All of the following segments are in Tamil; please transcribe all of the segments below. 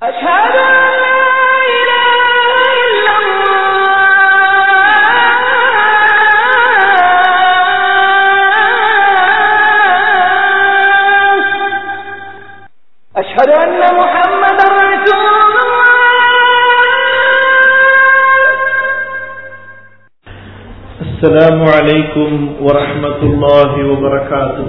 أشهد أن لا إله إلا الله أشهد أن محمدا رسول الله السلام عليكم ورحمة الله وبركاته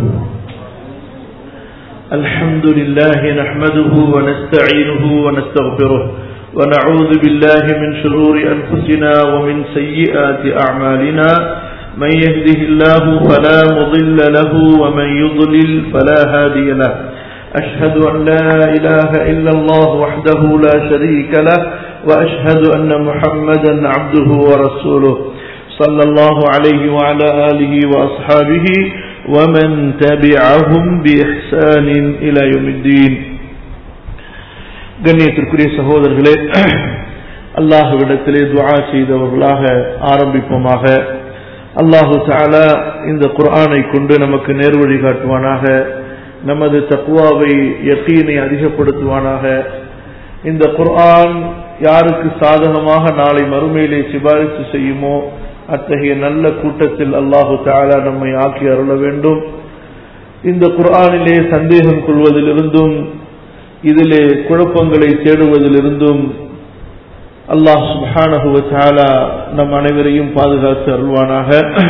الحمد لله نحمده ونستعينه ونستغفره ونعوذ بالله من شرور أنفسنا ومن سيئات أعمالنا من يهده الله فلا مضل له ومن يضلل فلا هادي له أشهد أن لا إله إلا الله وحده لا شريك له وأشهد أن محمدا عبده ورسوله صلى الله عليه وعلى آله وأصحابه ومن تبعهم بإحسان إلى يوم الدين கண்ணியத்திற்குரிய சகோதரர்களே அல்லாஹுவிடத்திலே துஆ செய்தவர்களாக ஆரம்பிப்போமாக அல்லாஹு தஆலா இந்த குர்ஆனை கொண்டு நமக்கு நேர்வழி காட்டுவானாக நமது தக்குவாவை யக்கீனை அதிகப்படுத்துவானாக இந்த குர்ஆன் யாருக்கு சாதகமாக நாளை மறுமையிலே சிபாரிசு செய்யுமோ அத்தகைய நல்ல கூட்டத்தில் அல்லாஹு தாலா நம்மை ஆக்கி அருள வேண்டும் இந்த குர்ஆனிலே சந்தேகம் கொள்வதிலிருந்தும் இதிலே குழப்பங்களை தேடுவதிலிருந்தும் அல்லாஹ் சுப்ஹானஹு வ தஆலா நம் அனைவரையும் பாதுகாத்து அருள்வானாக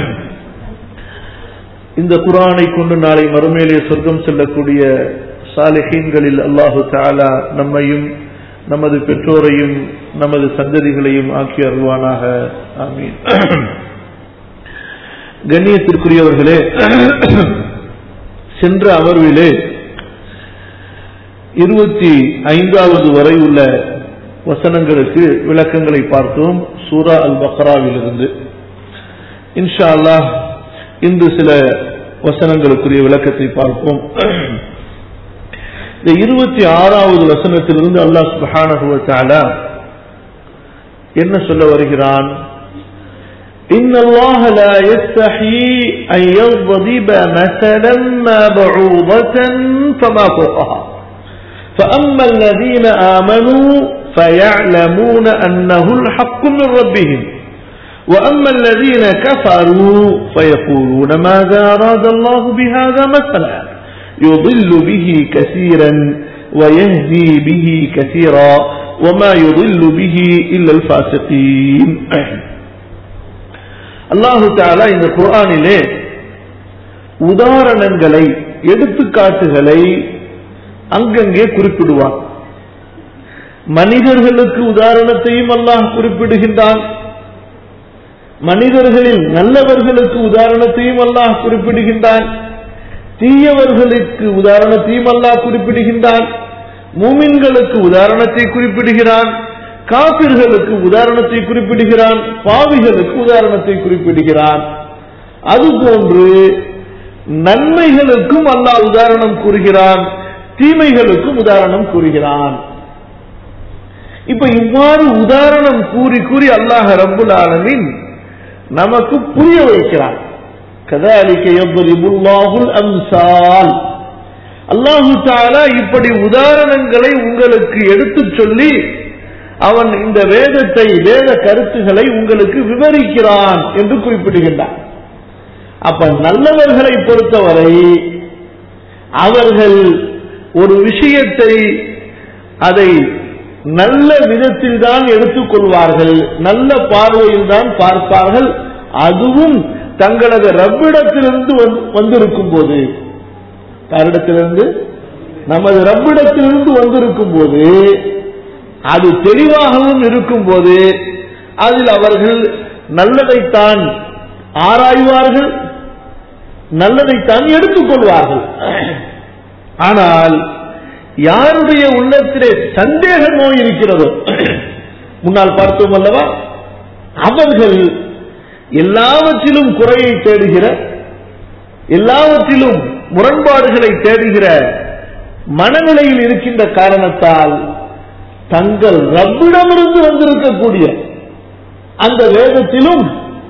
இந்த குர்ஆனை கொண்டு நாளை மறுமையிலே சொர்க்கம் செல்லக்கூடிய சாலிஹீன்களில் அல்லாஹு தஆலா நம்மையும் நமது பெற்றோரையும் நமது சந்ததிகளையும் ஆக்கி அருள்வானாக ஆமீன் கண்ணியத்திற்குரியவர்களே சென்ற அமர்விலே இருபத்தி ஐந்தாவது வரை உள்ள வசனங்களுக்கு விளக்கங்களை பார்த்தோம் சூரா அல் பக்ராவிலிருந்து இன்ஷா அல்லாஹ் இன்று சில வசனங்களுக்குரிய விளக்கத்தை பார்ப்போம் இந்த இருபத்தி ஆறாவது வசனத்திலிருந்து அல்லாஹ் சுப்ஹானஹு வ தஆலா என்ன சொல்ல வருகிறான் إن الله لا يستحي أن يضرب مثلا ما بعوضة فما فوقها فأما الذين آمنوا فيعلمون أنه الحق من ربهم وأما الذين كفروا فيقولون ماذا أراد الله بهذا مثلا يضل به كثيرا ويهدي به كثيرا وما يضل به إلا الفاسقين அல்லாஹு தாலா இந்த குர்ஆனிலே உதாரணங்களை எடுத்துக்காட்டுகளை அங்கங்கே குறிப்பிடுவான் மனிதர்களுக்கு உதாரணத்தையும் அல்லாஹ் குறிப்பிடுகின்றான் மனிதர்களில் நல்லவர்களுக்கு உதாரணத்தையும் அல்லாஹ் குறிப்பிடுகின்றான் தீயவர்களுக்கு உதாரணத்தையும் அல்லாஹ் குறிப்பிடுகின்றான் மூமின்களுக்கு உதாரணத்தை குறிப்பிடுகிறான் காபிர்களுக்கு உதாரணத்தை குறிப்பிடுகிறான் பாவிகளுக்கு உதாரணத்தை குறிப்பிடுகிறான் அதுபோன்று நன்மைகளுக்கும் அல்லாஹ் உதாரணம் கூறுகிறான் தீமைகளுக்கும் உதாரணம் கூறுகிறான் இப்ப இவ்வாறு உதாரணம் கூறி கூறி அல்லாஹ் ரப்புல் ஆலமின் நமக்கு புரிய வைக்கிறான் கதாலிக்க எவ்வரிபுல்லாஹுல் அம்சால் அல்லாஹு தாலா இப்படி உதாரணங்களை உங்களுக்கு எடுத்துச் சொல்லி அவன் இந்த வேதத்தை வேத கருத்துக்களை உங்களுக்கு விவரிக்கிறான் என்று குறிப்பிடுகின்றான் அப்ப நல்லவர்களை பொறுத்தவரை அவர்கள் ஒரு விஷயத்தை அதை நல்ல விதத்தில் தான் எடுத்துக்கொள்வார்கள் நல்ல பார்வையில் தான் பார்ப்பார்கள் அதுவும் தங்களது ரப்பிடத்திலிருந்து வந்திருக்கும் போது யாரிடத்திலிருந்து நமது ரப்பிடத்திலிருந்து வந்திருக்கும் போது அது தெளிவாகவும் இருக்கும் போது அதில் அவர்கள் நல்லதைத்தான் ஆராய்வார்கள் நல்லதைத்தான் எடுத்துக்கொள்வார்கள் ஆனால் யாருடைய உள்ளத்திலே சந்தேக நோய் இருக்கிறதோ முன்னால் பார்த்தோம் அல்லவா அவர்கள் எல்லாவற்றிலும் குறையை தேடுகிற எல்லாவற்றிலும் முரண்பாடுகளை தேடுகிற மனநிலையில் இருக்கின்ற காரணத்தால் தங்கள் ரப்பிடமிருந்து வந்திருக்கக்கூடிய அந்த வேதத்திலும்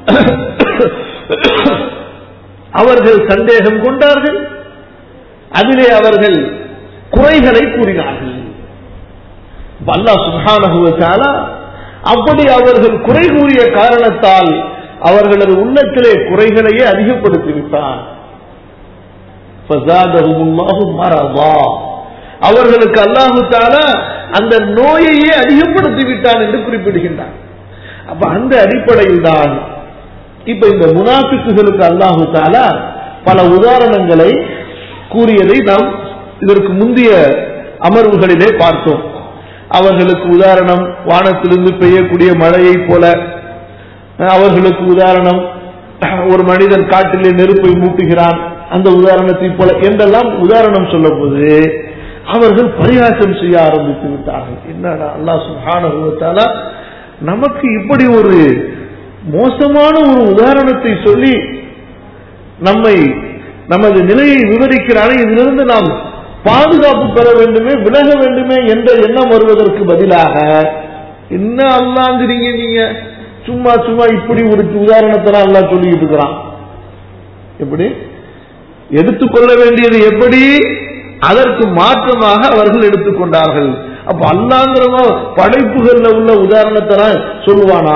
அவர்கள் சந்தேகம் கொண்டார்கள் அதிலே அவர்கள் குறைகளை கூறினார்கள் அல்லாஹ் சுப்ஹானஹு வ தஆலா அப்படி அவர்கள் குறை கூறிய காரணத்தால் அவர்களது உள்ளத்திலே குறைகளையே அதிகப்படுத்தி விட்டான் ஃபஸாதஹுமுல்லாஹு மரதா. அவர்களுக்கு அல்லாஹு தாலா அந்த நோயையே அதிகப்படுத்தி விட்டான் என்று குறிப்பிடுகின்றான் அப்ப அந்த அடிப்படையில் தான் இப்ப இந்த முனாஃபிக்குகளுக்கு அல்லாஹு தாலா பல உதாரணங்களை கூறியதை நாம் இதற்கு முந்தைய அமர்வுகளிலே பார்த்தோம் அவர்களுக்கு உதாரணம் வானத்திலிருந்து பெய்யக்கூடிய மழையைப் போல அவர்களுக்கு உதாரணம் ஒரு மனிதன் காட்டிலே நெருப்பை மூட்டுகிறான் அந்த உதாரணத்தை போல என்றெல்லாம் உதாரணம் சொல்லும் போது அவர்கள் பரிகாசம் செய்ய ஆரம்பித்து விட்டார்கள் என்னடா அல்லாஹ் சுப்ஹானஹு வ தஆலா நமக்கு இப்படி ஒரு மோசமான ஒரு உதாரணத்தை சொல்லி நம்மை நமது நிலையை விவரிக்கிறானே இதிலிருந்து நாம் பாதுகாப்பு பெற வேண்டுமே விலக வேண்டுமே என்ற எண்ணம் வருவதற்கு பதிலாக என்ன அல்லாங்கிறீங்க நீங்க சும்மா சும்மா இப்படி ஒரு உதாரணத்தை அல்லாஹ் சொல்லிட்டு இருக்கிறான் எப்படி எடுத்துக்கொள்ள வேண்டியது எப்படி அதற்கு மாற்றமாக அவர்கள் எடுத்துக்கொண்டார்கள் அப்ப அல்லாங்கிறவன் படைப்புகள்ல உள்ள உதாரணத்தை சொல்லுவானா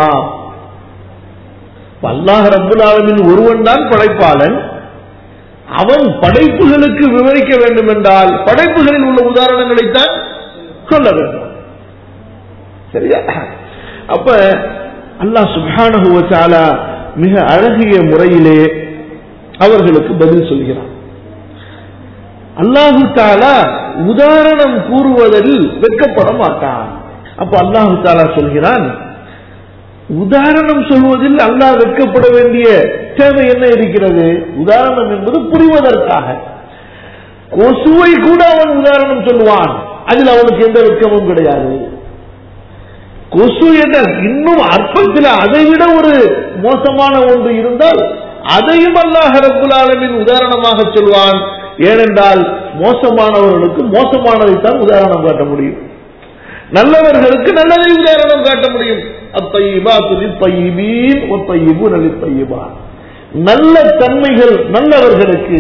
அப்ப அல்லாஹ் ரப்புல் ஆலமீன் ஒருவன் தான் படைப்பாளன் அவன் படைப்புகளுக்கு விவரிக்க வேண்டும் என்றால் படைப்புகளில் உள்ள உதாரணங்களைத்தான் சொல்ல வேண்டும் சரியா அப்ப அல்லாஹ் சுப்ஹானஹு வ தஆலா மிக அழகிய முறையிலே அவர்களுக்கு பதில் சொல்கிறான் அல்லாஹு தாலா உதாரணம் கூறுவதில் வெட்கப்பட மாட்டான் அப்ப அல்லாஹு தாலா சொல்கிறான் உதாரணம் சொல்வதில் அல்லாஹ் வெட்கப்பட வேண்டிய தேவை என்ன இருக்கிறது உதாரணம் என்பது புரிவதற்காக கொசுவை கூட அவன் உதாரணம் சொல்லுவான் அதில் அவனுக்கு எந்த வெட்கமும் கிடையாது கொசு என்ற இன்னும் அற்பத்தில் அதை விட ஒரு மோசமான ஒன்று இருந்தால் அதையும் அல்லாஹ் ரப்புல் ஆலமின் உதாரணமாக சொல்வான் ஏனென்றால் மோசமானவர்களுக்கு மோசமானதைத்தான் உதாரணம் காட்ட முடியும் நல்லவர்களுக்கு நல்லதை உதாரணம் காட்ட முடியும் நல்ல தன்மைகள் நல்லவர்களுக்கு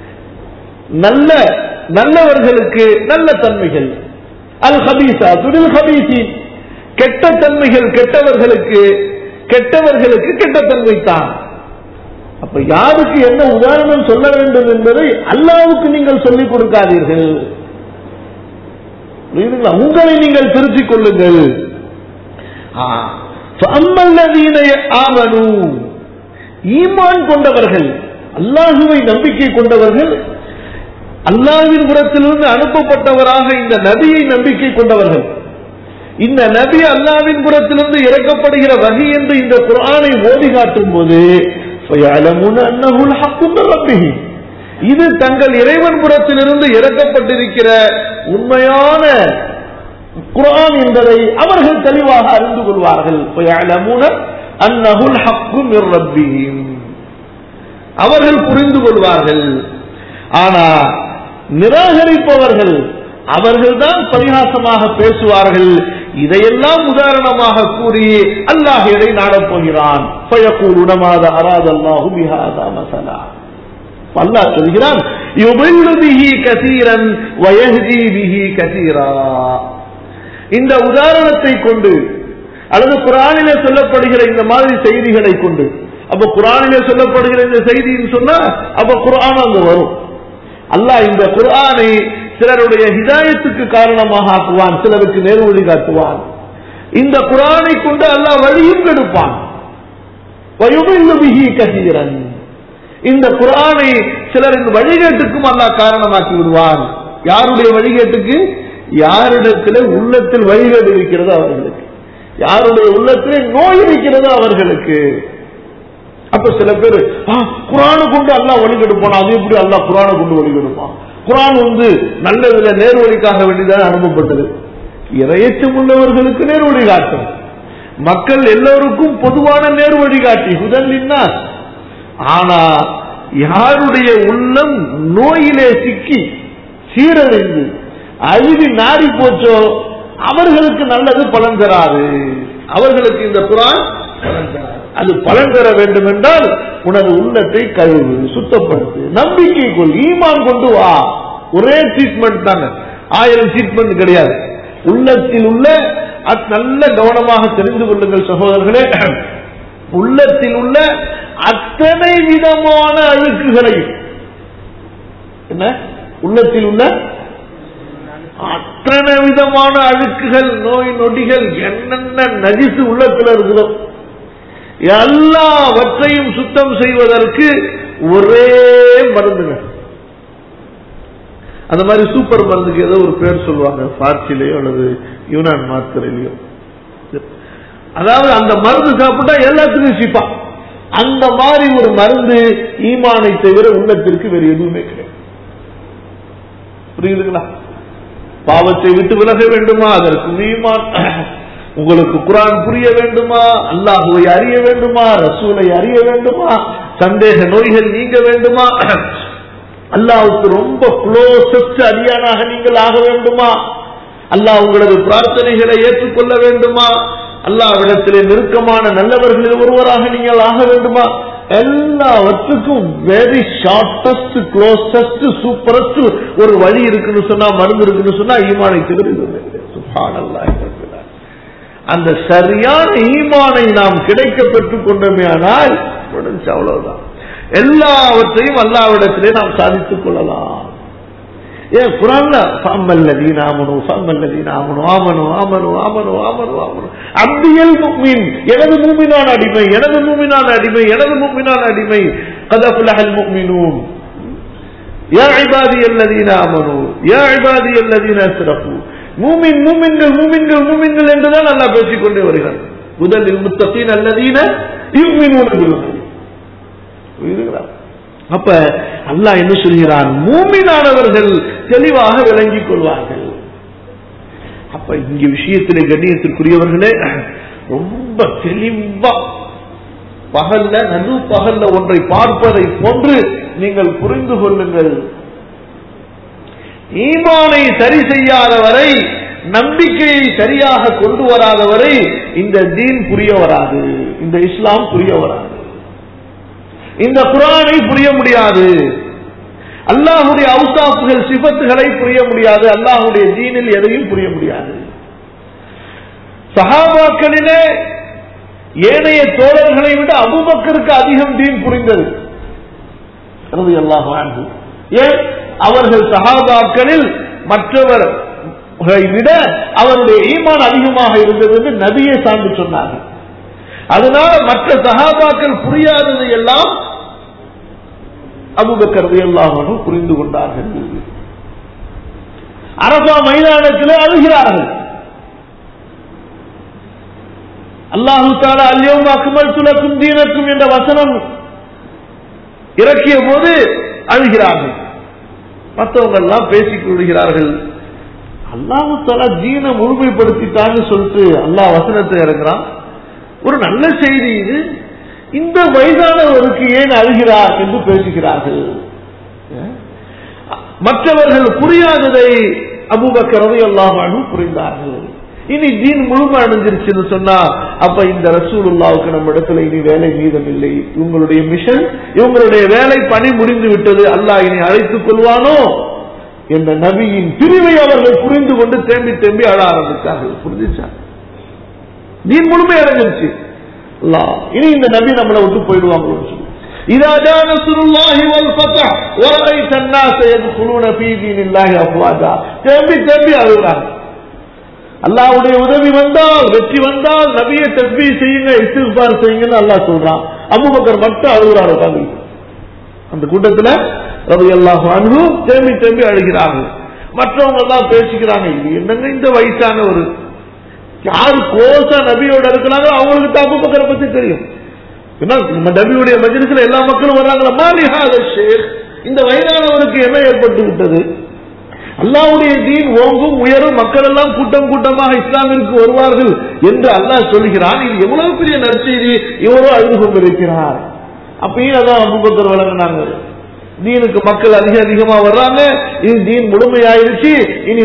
நல்ல நல்லவர்களுக்கு நல்ல தன்மைகள் அல் ஹபீசா துடில் ஹபீசி கெட்ட தன்மைகள் கெட்டவர்களுக்கு கெட்டவர்களுக்கு கெட்ட தன்மை தான் அப்ப யாருக்கு என்ன உதாரணம் சொல்ல வேண்டும் என்பதை அல்லாவுக்கு நீங்கள் சொல்லிக் கொடுக்காதீர்கள் புரியுதுங்களா? உங்களை நீங்கள் திருத்திக் கொள்ளுங்கள் ஆ. فَأَمَّالَّذِينَ آمَنُوا ஈமான் கொண்டவர்கள் அல்லாஹுவை நம்பிக்கை கொண்டவர்கள் அல்லாஹ்வின் புறத்திலிருந்து அனுப்பப்பட்டவராக இந்த நபியை நம்பிக்கை கொண்டவர்கள் இந்த நபி அல்லாவின் புறத்திலிருந்து இறக்கப்படுகிற வகை என்று இந்த குர்ஆனை ஓதி காட்டும் போது فَيَعْلَمُونَ أَنَّهُ الْحَقُّ مِنْ رَبِّهِمْ இது தங்கள் இறைவன் புறத்திலிருந்து இறக்கப்பட்டிருக்கிற உண்மையான குர்ஆன் என்பதை அவர்கள் தெளிவாக அறிந்து கொள்வார்கள் فَيَعْلَمُونَ أَنَّهُ الْحَقُّ مِنْ رَبِّهِمْ அவர்கள் புரிந்து கொள்வார்கள் ஆனா நிராகரிப்பவர்கள் அவர்கள்தான் பரிகாசமாக பேசுவார்கள் இதையெல்லாம் உதாரணமாக கூறி அல்லாஹ் எதை நாடப் போகிறான் فَيَقُولُونَ مَاذَا أَرَادَ اللَّهُ بِهَذَا مَثَلًا அல்லாஹ் சொல்கிறான் يُضِلُّ بِهِ كَثِيرًا وَيَهْدِي بِهِ كَثِيرًا இந்த உதாரணத்தை கொண்டு அல்லது குரானிலே சொல்லப்படுகிற இந்த மாதிரி செய்திகளை கொண்டு அப்ப குரானிலே சொல்லப்படுகிற இந்த செய்தின்னு சொன்னா அப்ப குரான் அங்க வரும் அல்லாஹ் இந்த குர்ஆனை சிலருடைய ஹிதாயத்துக்கு காரணமாக ஆக்குவான் சிலருக்கு நேர்வழி காட்டுவான் இந்த குர்ஆனை கொண்டு அல்லாஹ் வழியும் கெடுப்பான் வயுமில்லு பிஹி கசீரன் இந்த குர்ஆனை சிலரின் வழிகேட்டுக்கும் அல்லாஹ் காரணமாக்கி விடுவான் யாருடைய வழிகேட்டுக்கு யாரிடத்திலே உள்ளத்தில் வழிகேடு இருக்கிறதோ அவர்களுக்கு யாருடைய உள்ளத்திலே நோய் இருக்கிறதோ அவர்களுக்கு அப்ப சில பேர் குரானை கொண்டு அல்லாஹ் வழி கெடுப்பான் அது எப்படி அல்லாஹ் குரானை கொண்டு வழி கெடுப்பான் குரான் வந்து நல்லதுல நேர்வழிக்காக வேண்டிதான் அனுப்பப்பட்டது இரையச்சம் உள்ளவர்களுக்கு நேர்வழி காட்டும் மக்கள் எல்லோருக்கும் பொதுவான நேர்வழி காட்டி ஹுதல்லின்னா ஆனா யாருடைய உள்ளம் நோயிலே சிக்கி சீரழிந்து அழுவி நாடி போச்சோ அவர்களுக்கு நல்லது பலன் தராது அவர்களுக்கு இந்த குரான் பலன் தராது அது பலன் தர வேண்டும் என்றால் உனது உள்ளத்தை கழுவு சுத்தப்படுத்து நம்பிக்கை கொள் ஈமான் கொண்டு வா ஒரே ட்ரீட்மெண்ட் தானே ஆயிரம் ட்ரீட்மெண்ட் கிடையாது உள்ளத்தில் உள்ள அத்- நல்ல கவனமாக தெரிந்து கொள்ளுங்கள் சகோதரர்களே உள்ளத்தில் உள்ள அத்தனை விதமான அழுக்குகளையும் என்ன உள்ளத்தில் உள்ள அத்தனை விதமான அழுக்குகள் நோய் நொடிகள் என்னென்ன நஜிசு உள்ளத்தில் இருக்குதோ எல்லாவற்றையும் சுத்தம் செய்வதற்கு ஒரே மருந்துங்க அந்த மாதிரி சூப்பர் மருந்துக்கு ஏதோ ஒரு பேர் சொல்லுவாங்க பார்ச்சிலேயோ அல்லது யூனான் மாத்திரையிலையோ அதாவது அந்த மருந்து சாப்பிட்டா எல்லாத்துக்கும் சிப்பா அந்த மாதிரி ஒரு மருந்து ஈமானை தவிர உள்ளத்திற்கு வேறு எதுவுமே கிடையாது புரியுதுங்களா பாவத்தை விட்டு விலக வேண்டுமா அதற்கு ஈமான் உங்களுக்கு குரான் புரிய வேண்டுமா அல்லாஹுவை அறிய வேண்டுமா ரசூலை அறிய வேண்டுமா சந்தேக நோய்கள் நீங்க வேண்டுமா அல்லாஹுக்கு ரொம்ப குளோசஸ்ட் அடியானாக நீங்கள் ஆக வேண்டுமா அல்லாஹ் உங்களது பிரார்த்தனைகளை ஏற்றுக்கொள்ள வேண்டுமா அல்லாவிடத்திலே நெருக்கமான நல்லவர்களில் ஒருவராக நீங்கள் ஆக வேண்டுமா எல்லாவற்றுக்கும் வெரி ஷார்டஸ்ட் க்ளோசஸ்ட் சூப்பரஸ்ட் ஒரு வழி இருக்குன்னு சொன்னா மருந்து இருக்குன்னு சொன்னா ஈமானை திருடுகிறது சுப்ஹானல்லாஹ் ரப்பில் அந்த சரியான ஈமானை நாம் கிடைக்க பெற்றுக் கொண்டோமே ஆனால் முடிஞ்சு அவ்வளவுதான் எல்லாவற்றையும் அல்லாவிடத்திலே நாம் சாதித்துக் கொள்ளலாம் ஏன் குரான்ல ஃபம்மல்லதீன ஆமனு ஃபம்மல்லதீன ஆமனு ஆமனு ஆமனு ஆமனு ஆமனு ஆமனு அப்தியல் முஃமின் எனது மூமினான அடிமை எனது மூமினான அடிமை எனது மூமினான அடிமை قد أفلح المؤمنون يا عبادي الذين آمنوا يا عبادي الذين أسرفوا மூமின் மூமின்கள் மூமின்கள் மூமின்கள் என்றுதான் அல்லாஹ் பேசிக் கொண்டே வருகிறார் முதலில் முத்தகீன் அல்லதீன யுமினூன பில்லாஹ் புரியுதுங்களா அப்ப அல்லாஹ் என்ன சொல்கிறான் மூமினானவர்கள் தெளிவாக விளங்கிக் கொள்வார்கள் அப்ப இங்க விஷயத்திலே கண்ணியத்திற்குரியவர்களே ரொம்ப தெளிவா பகல்ல நடு பகல்ல ஒன்றை பார்ப்பதை போன்று நீங்கள் புரிந்து கொள்ளுங்கள் ஈமானை சரி செய்யாதவரை நம்பிக்கையை சரியாக கொண்டு வராதவரை இந்த தீன் புரிய வராது இந்த இஸ்லாம் புரிய வராது இந்த குரானை புரிய முடியாது அல்லாஹுடைய அவுசாப்புகள் சிபத்துகளை புரிய முடியாது அல்லாஹுடைய தீனில் எதையும் புரிய முடியாது சஹாபாக்களிலே ஏனைய தோழர்களை விட அபுபக்கருக்கு அதிகம் தீன் புரிந்தது அல்லாஹ் ஏன் அவர்கள் சஹாபாக்களில் மற்றவர்களை விட அவருடைய ஈமான் அதிகமாக இருந்தது என்று நபியை சார்ந்து சொன்னார்கள் அதனால மற்ற சகாபாக்கள் புரியாததை எல்லாம் அபுபக்கரது எல்லாரும் புரிந்து கொண்டார்கள் அரபா மைதானத்தில் அழுகிறார்கள் அல்லாஹு தாலா அல்யோம் அக்மல் துலக்கும் தீனக்கும் என்ற வசனம் இறக்கிய போது அழுகிறார்கள் மற்றவங்க எல்லாம் பேசிக் கொள்கிறார்கள் அல்லாஹு தாலா தீனை முழுமைப்படுத்திட்டான்னு சொல்லிட்டு அல்லாஹ் வசனத்தை இறங்குறான் ஒரு நல்ல செய்தி இது இந்த வயதானவருக்கு ஏன் அழுகிறார் என்று பேசுகிறார்கள் மற்றவர்கள் புரியாததை அபுபக்கரவை எல்லாம் புரிந்தார்கள் இனி தீன் முழுமை அடைஞ்சிருச்சுன்னு சொன்னா அப்ப இந்த ரசூலுல்லாவுக்கு நம்ம இடத்துல இனி வேலை மீதம் இல்லை இவங்களுடைய மிஷன் இவங்களுடைய வேலை பணி முடிந்து விட்டது அல்லாஹ் இனி அழைத்துக் கொள்வானோ என்ற நபியின் பிரிவை அவர்கள் புரிந்து கொண்டு தேம்பி தேம்பி அழ ஆரம்பித்தார்கள் புரிஞ்சுச்சா தீன் முழுமை அடைஞ்சிருச்சு இனி இந்த நபி நம்மளை விட்டு போயிடுவாங்களோ إذا جاء نصر الله والفتح ورأيت الناس يدخلون في دين الله أفواجا தேம்பி தேம்பி அழுகிறாங்க அல்லாவுடைய உதவி வந்தால் வெற்றி வந்தால் நபிய தஸ்பி செய்யுங்க இஸ்திஃபார் செய்யுங்கன்னு அல்லாஹ் சொல்றான் அபுபக்கர் மட்டும் அழுகிறார் உட்காந்து அந்த கூட்டத்துல ரவி அல்லாஹ் அன்பு தேம்பி தேம்பி அழுகிறார்கள் மற்றவங்க எல்லாம் பேசிக்கிறாங்க இது என்னங்க இந்த வயசான ஒரு யாரு கோசா நபியோட இருக்கிறாங்களோ அவங்களுக்கு தான் அபுபக்கரை பத்தி தெரியும் நம்ம நபியுடைய மஜிலிசில் எல்லா மக்களும் வர்றாங்களா மாலிஹாத ஷேக் இந்த வயதானவருக்கு என்ன ஏற்பட்டு விட்டது அல்லாவுடைய தீன் ஓங்கும் உயரும் மக்கள் எல்லாம் கூட்டம் கூட்டமாக இஸ்லாமிற்கு வருவார்கள் என்று அல்லாஹ் சொல்கிறான் இது எவ்வளவு பெரிய நற்செய்தி இவரோ அழுது கொண்டிருக்கிறார் அப்பயும் அதான் அபுபக்கர் வழங்கினாங்க தீனுக்கு மக்கள் அதிக அதிகமா வர்றாங்க இது தீன் முழுமையாயிருச்சு இனி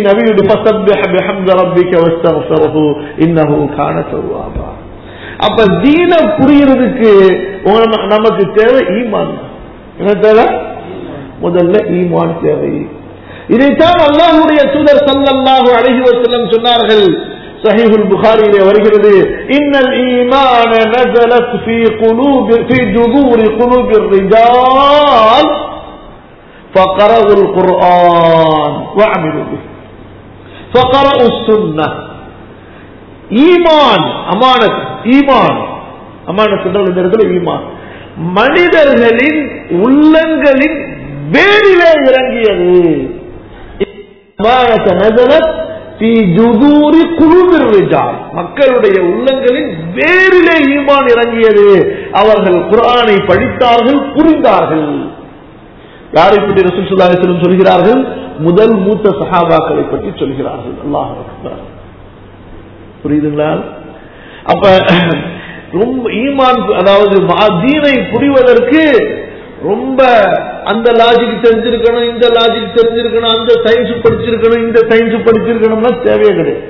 நபியுடைய அப்ப தீன புரியறதுக்கு நமக்கு தேவை ஈமான் என்ன தேவை முதல்ல ஈமான் தேவை இதைத்தான் அல்லாஹ்வுடைய தூதர் ஸல்லல்லாஹு அலைஹி வஸல்லம் சொன்னார்கள் சஹீஹுல் புகாரியிலே வருகிறது இன்னல் ஈமான நஸலத் ஃபீ குலூபி ஃபீ ஜுதூரி குலூபிர் ரிஜால் فقرأوا القرآن وعملوا به فقرأوا السنة ஈமான் அமானத் ஈமான் அமானத் என்றால் இந்த இடத்துல ஈமான் மனிதர்களின் உள்ளங்களின் வேரிலே இறங்கியது அமானத் நஸலத் ஃபீ ஜுதூரி குலூபிர் ரிஜால் மக்களுடைய உள்ளங்களின் வேரிலே ஈமான் இறங்கியது அவர்கள் குர்ஆனை படித்தார்கள் புரிந்தார்கள் யாரை பற்றி ரசூல் ஸல்லல்லாஹு அலைஹி வஸல்லம் சொல்கிறார்கள் முதல் மூத்த சஹாபாக்களை பற்றி சொல்கிறார்கள் அல்லாஹ் அக்பர் புரியுதுங்களா அப்ப ரொம்ப ஈமான் அதாவது மா- தீனை புரிவதற்கு ரொம்ப அந்த லாஜிக் தெரிஞ்சிருக்கணும் இந்த லாஜிக் தெரிஞ்சிருக்கணும் அந்த சயின்ஸ் படிச்சிருக்கணும் இந்த சயின்ஸ் படிச்சிருக்கணும்னா தேவையே கிடையாது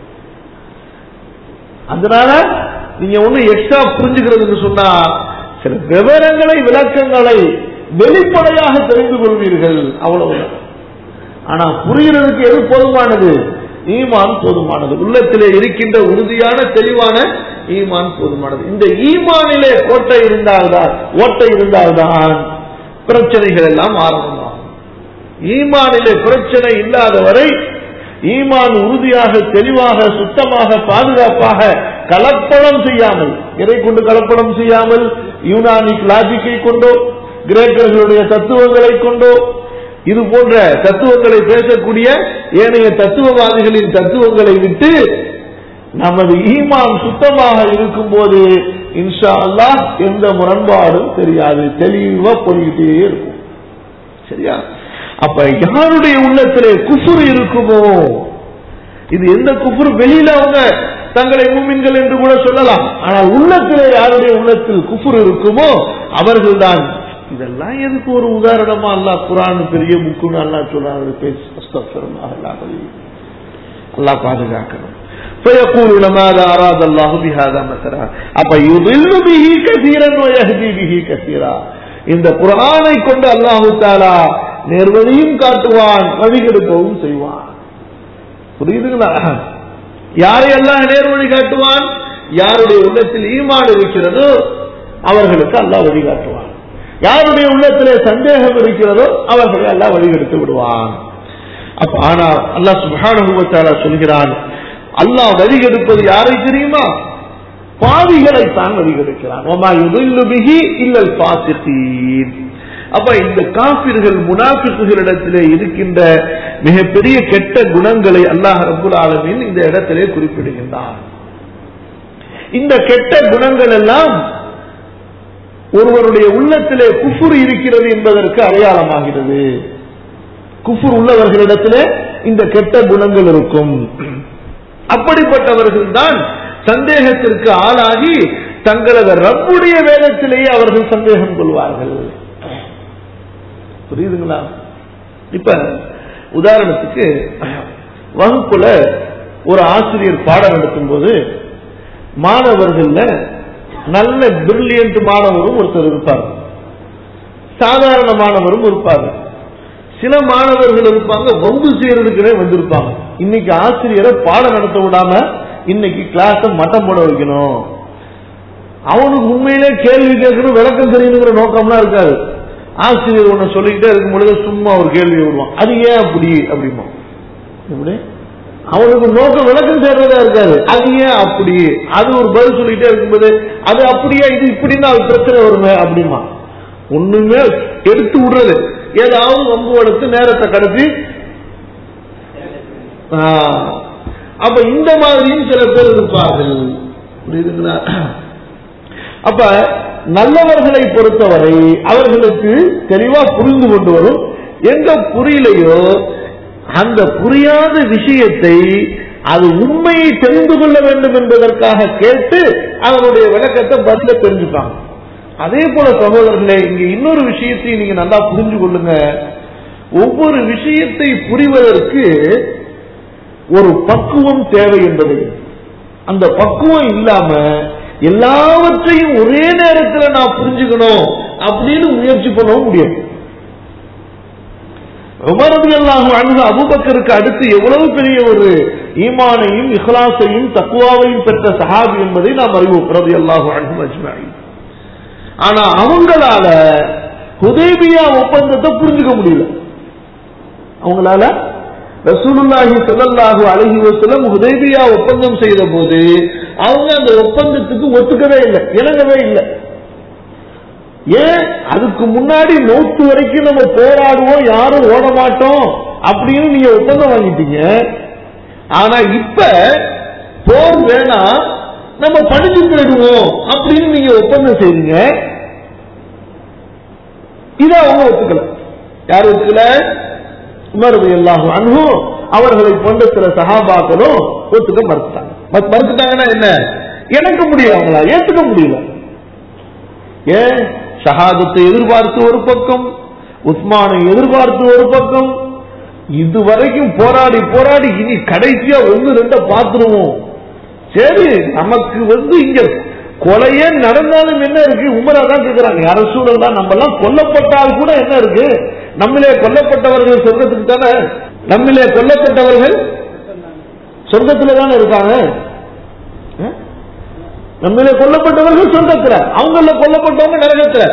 அதனால நீங்க ஒண்ணு எக்ஸ்ட்ரா புரிஞ்சுக்கிறதுன்னு சொன்னா சில விவரங்களை விளக்கங்களை வெளிப்படையாக தெரிந்து கொள்வீர்கள் அவ்வளவுதான் ஆனா புரிகிறதுக்கு எது போதுமானது ஈமான் போதுமானது உள்ளத்திலே இருக்கின்ற உறுதியான தெளிவான ஈமான் போதுமானது இந்த ஈமானிலே கோட்டை இருந்தால்தான் ஓட்டை இருந்தால்தான் பிரச்சனைகள் எல்லாம் ஆரம்பமாகும் ஈமானிலே பிரச்சனை இல்லாத வரை ஈமான் உறுதியாக தெளிவாக சுத்தமாக பாதுகாப்பாக கலப்படம் செய்யாமல் எதை கொண்டு கலப்படம் செய்யாமல் யூனானிக் லாஜிக்கை கொண்டோ கிரேக்கர்களுடைய தத்துவங்களை கொண்டோ இது போன்ற தத்துவங்களை பேசக்கூடிய ஏனைய தத்துவவாதிகளின் தத்துவங்களை விட்டு நமது ஈமான் சுத்தமாக இருக்கும் போது இன்ஷா அல்லாஹ் எந்த முரண்பாடும் தெரியாது தெளிவா போய்கிட்டே இருக்கும் சரியா அப்ப யாருடைய உள்ளத்திலே குஃபுர் இருக்குமோ இது எந்த குஃபுர் வெளியில அவங்க தங்களை மூமின்கள் என்று கூட சொல்லலாம் ஆனால் உள்ளத்திலே யாருடைய உள்ளத்தில் குஃபுர் இருக்குமோ அவர்கள்தான் இதெல்லாம் எதுக்கு ஒரு உதாரணமா அல்லாஹ் குரான் பெரிய புக்குன்னு அல்லாஹ் சொல்றாங்க பேசி அஸ்தக்ஃபிருல்லாஹ் அல்லாஹ் வலி. அல்லாஹ் பாதுகாக்கணும் فيقولون ماذا أراد الله بهذا مثلا அப்ப يضل به كثيرا ويهدي به كثيرا இந்த குர்ஆனை கொண்டு அல்லாஹு தாலா நேர்வழியும் காட்டுவான் வழிகெடுக்கவும் செய்வான் புரியுதுங்களா யாரை எல்லாம் நேர்வழி காட்டுவான் யாருடைய உள்ளத்தில் ஈமான் இருக்கிறதோ அவர்களுக்கு அல்லாஹ் வழிகாட்டுவான் யாருடைய உள்ளத்திலே சந்தேகம் இருக்கிறதோ அவர்களை எல்லாம் வழிகெடுத்து விடுவான் அப்ப ஆனா அல்லாஹ் சுப்ஹானஹு வ தஆலா சொல்கிறான் அல்லாஹ் வழிகெடுப்பது யாரை தெரியுமா பாவிகளை தான் வழிகெடுக்கிறான் ஒமா யுதில்லு பிஹி இல்லல் ஃபாசிகீன் அப்ப இந்த காபிர்கள் முனாஃபிக்குகளிடத்திலே இருக்கின்ற மிகப்பெரிய கெட்ட குணங்களை அல்லாஹ் ரப்புல் ஆலமீன் இந்த இடத்திலே குறிப்பிடுகின்றான் இந்த கெட்ட குணங்கள் எல்லாம் ஒருவருடைய உள்ளத்திலே குஃபுர் இருக்கிறது என்பதற்கு அடையாளமாகிறது குஃபுர் உள்ளவர்களிடத்திலே இந்த கெட்ட குணங்கள் இருக்கும் அப்படிப்பட்டவர்கள் தான் சந்தேகத்திற்கு ஆளாகி தங்களது ரப்புடைய வேதத்திலேயே அவர்கள் சந்தேகம் கொள்வார்கள் புரியுதுங்களா இப்ப உதாரணத்துக்கு வகுப்புல ஒரு ஆசிரியர் பாடம் நடத்தும் போது மாணவர்கள்ல நல்ல பிரில்லியன்ட் மாணவரும் ஒருத்தர் இருப்பார் சாதாரண மாணவரும் இருப்பாங்க சில மாணவர்கள் இருப்பாங்க வம்பு செய்யறதுக்குனே வந்திருப்பாங்க இன்னைக்கு ஆசிரியரை பாடம் நடத்த விடாம இன்னைக்கு கிளாஸ மட்டம் போட வைக்கணும் அவனுக்கு உண்மையிலே கேள்வி கேட்கணும் விளக்கம் தெரியணுங்கிற நோக்கம்லாம் இருக்காது ஆசிரியர் ஒண்ணு சொல்லிக்கிட்டே இருக்கும் பொழுது சும்மா ஒரு கேள்வி விடுவான் அது ஏன் அப்படி அப்படிமா எப்படி அவனுக்கு நோக்கம் விளக்கம் தேடுறதா இருக்காது அது ஏன் அப்படி அது ஒரு பதில் சொல்லிட்டே இருக்கும்போது அது அப்படியே இது இப்படின்னா அது பிரச்சனை வருமே அப்படிமா ஒண்ணுமே எடுத்து விடுறது ஏதாவது வம்பு எடுத்து நேரத்தை கடத்தி ஆஹ், அப்ப இந்த மாதிரியும் சில பேர் இருப்பார்கள் புரியுதுங்களா அப்ப நல்லவர்களை பொறுத்தவரை அவர்களுக்கு தெளிவா புரிந்து கொண்டு வரும் எங்க புரியலையோ அந்த புரியாத விஷயத்தை அது உண்மையை தெரிந்து கொள்ள வேண்டும் என்பதற்காக கேட்டு அதனுடைய விளக்கத்தை பதில தெரிஞ்சுப்பாங்க அதே போல சகோதரர்களே இங்க இன்னொரு விஷயத்தை நீங்க நல்லா புரிஞ்சு கொள்ளுங்க ஒவ்வொரு விஷயத்தை புரிவதற்கு ஒரு பக்குவம் தேவை என்பது அந்த பக்குவம் இல்லாம எல்லாவற்றையும் ஒரே நேரத்தில் நான் புரிஞ்சுக்கணும் அப்படின்னு முயற்சி பண்ணவும் முடியாது உமர் ரலியல்லாஹு அன்ஹு அபூபக்கருக்கு அடுத்து எவ்வளவு பெரிய ஒரு ஈமானையும் இஹ்லாஸையும் தக்குவாவையும் பெற்ற சஹாபி என்பதை நாம் அறிவோம் ரலியல்லாஹு அன்ஹு அஜ்மஈன் ஆனா அவங்களால ஹுதைபியா ஒப்பந்தத்தை புரிஞ்சுக்க முடியல அவங்களால ரசூலுல்லாஹி ஸல்லல்லாஹு அலைஹி வஸல்லம் ஹுதைபியா ஒப்பந்தம் செய்த போது அவங்க அந்த ஒப்பந்தத்துக்கு ஒத்துக்கவே இல்லை இணங்கவே இல்லை ஏன் அதுக்கு முன்னாடி நோட்டு வரைக்கும் நம்ம போராடுவோம் யாரும் ஓட மாட்டோம் அப்படின்னு நீங்க ஒப்பந்தம் வாங்கிட்டீங்க ஆனா இப்ப போர் வேணாம் நம்ம படிச்சு போயிடுவோம் அப்படின்னு நீங்க ஒப்பந்தம் செய்றீங்க இத அவங்க ஒத்துக்கல யார் ஒத்துக்கல உமர் ரலியல்லாஹு அன்ஹு அவர்களை போன்ற சில சஹாபாக்களும் ஒத்துக்க மறுத்துட்டாங்க மறு- மறுத்துட்டாங்கன்னா என்ன எனக்கு முடியல அவங்களா ஏத்துக்க முடியல ஏன் ஷஹாதத்தை எதிர்பார்த்து ஒரு பக்கம் உஸ்மானை எதிர்பார்த்து ஒரு பக்கம் இதுவரைக்கும் போராடி போராடி இனி கடைசியா ஒண்ணு ரெண்ட பாத்துருவோம் சரி நமக்கு வந்து இங்க கொலையே நடந்தாலும் என்ன இருக்கு உமரா தான் கேக்குறாங்க யார சூழல் தான் நம்ம எல்லாம் கொல்லப்பட்டால் கூட என்ன இருக்கு நம்மளே கொல்லப்பட்டவர்கள் சொர்க்கத்துக்கு தானே நம்மளே கொல்லப்பட்டவர்கள் சொர்க்கத்துல தானே இருக்காங்க அஹ்? நம்மளே கொல்லப்பட்டவர்கள் சொர்க்கத்துல அவங்கள கொல்லப்பட்டவங்க நரகத்துல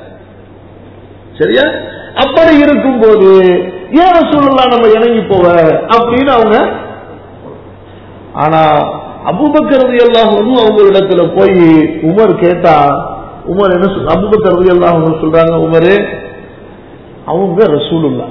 சரியா அப்படி இருக்கும்போது ஏன் சூழலாம் நம்ம இணங்கி போவ அப்படின்னு அவங்க ஆனா அபுபக்கரது எல்லாம் வந்து அவங்க இடத்துல போய் உமர் கேட்டா உமர் என்ன சொல் அபுபக்கரது எல்லாம் அவங்க சொல்றாங்க உமரு அவங்க ரசூலுல்லா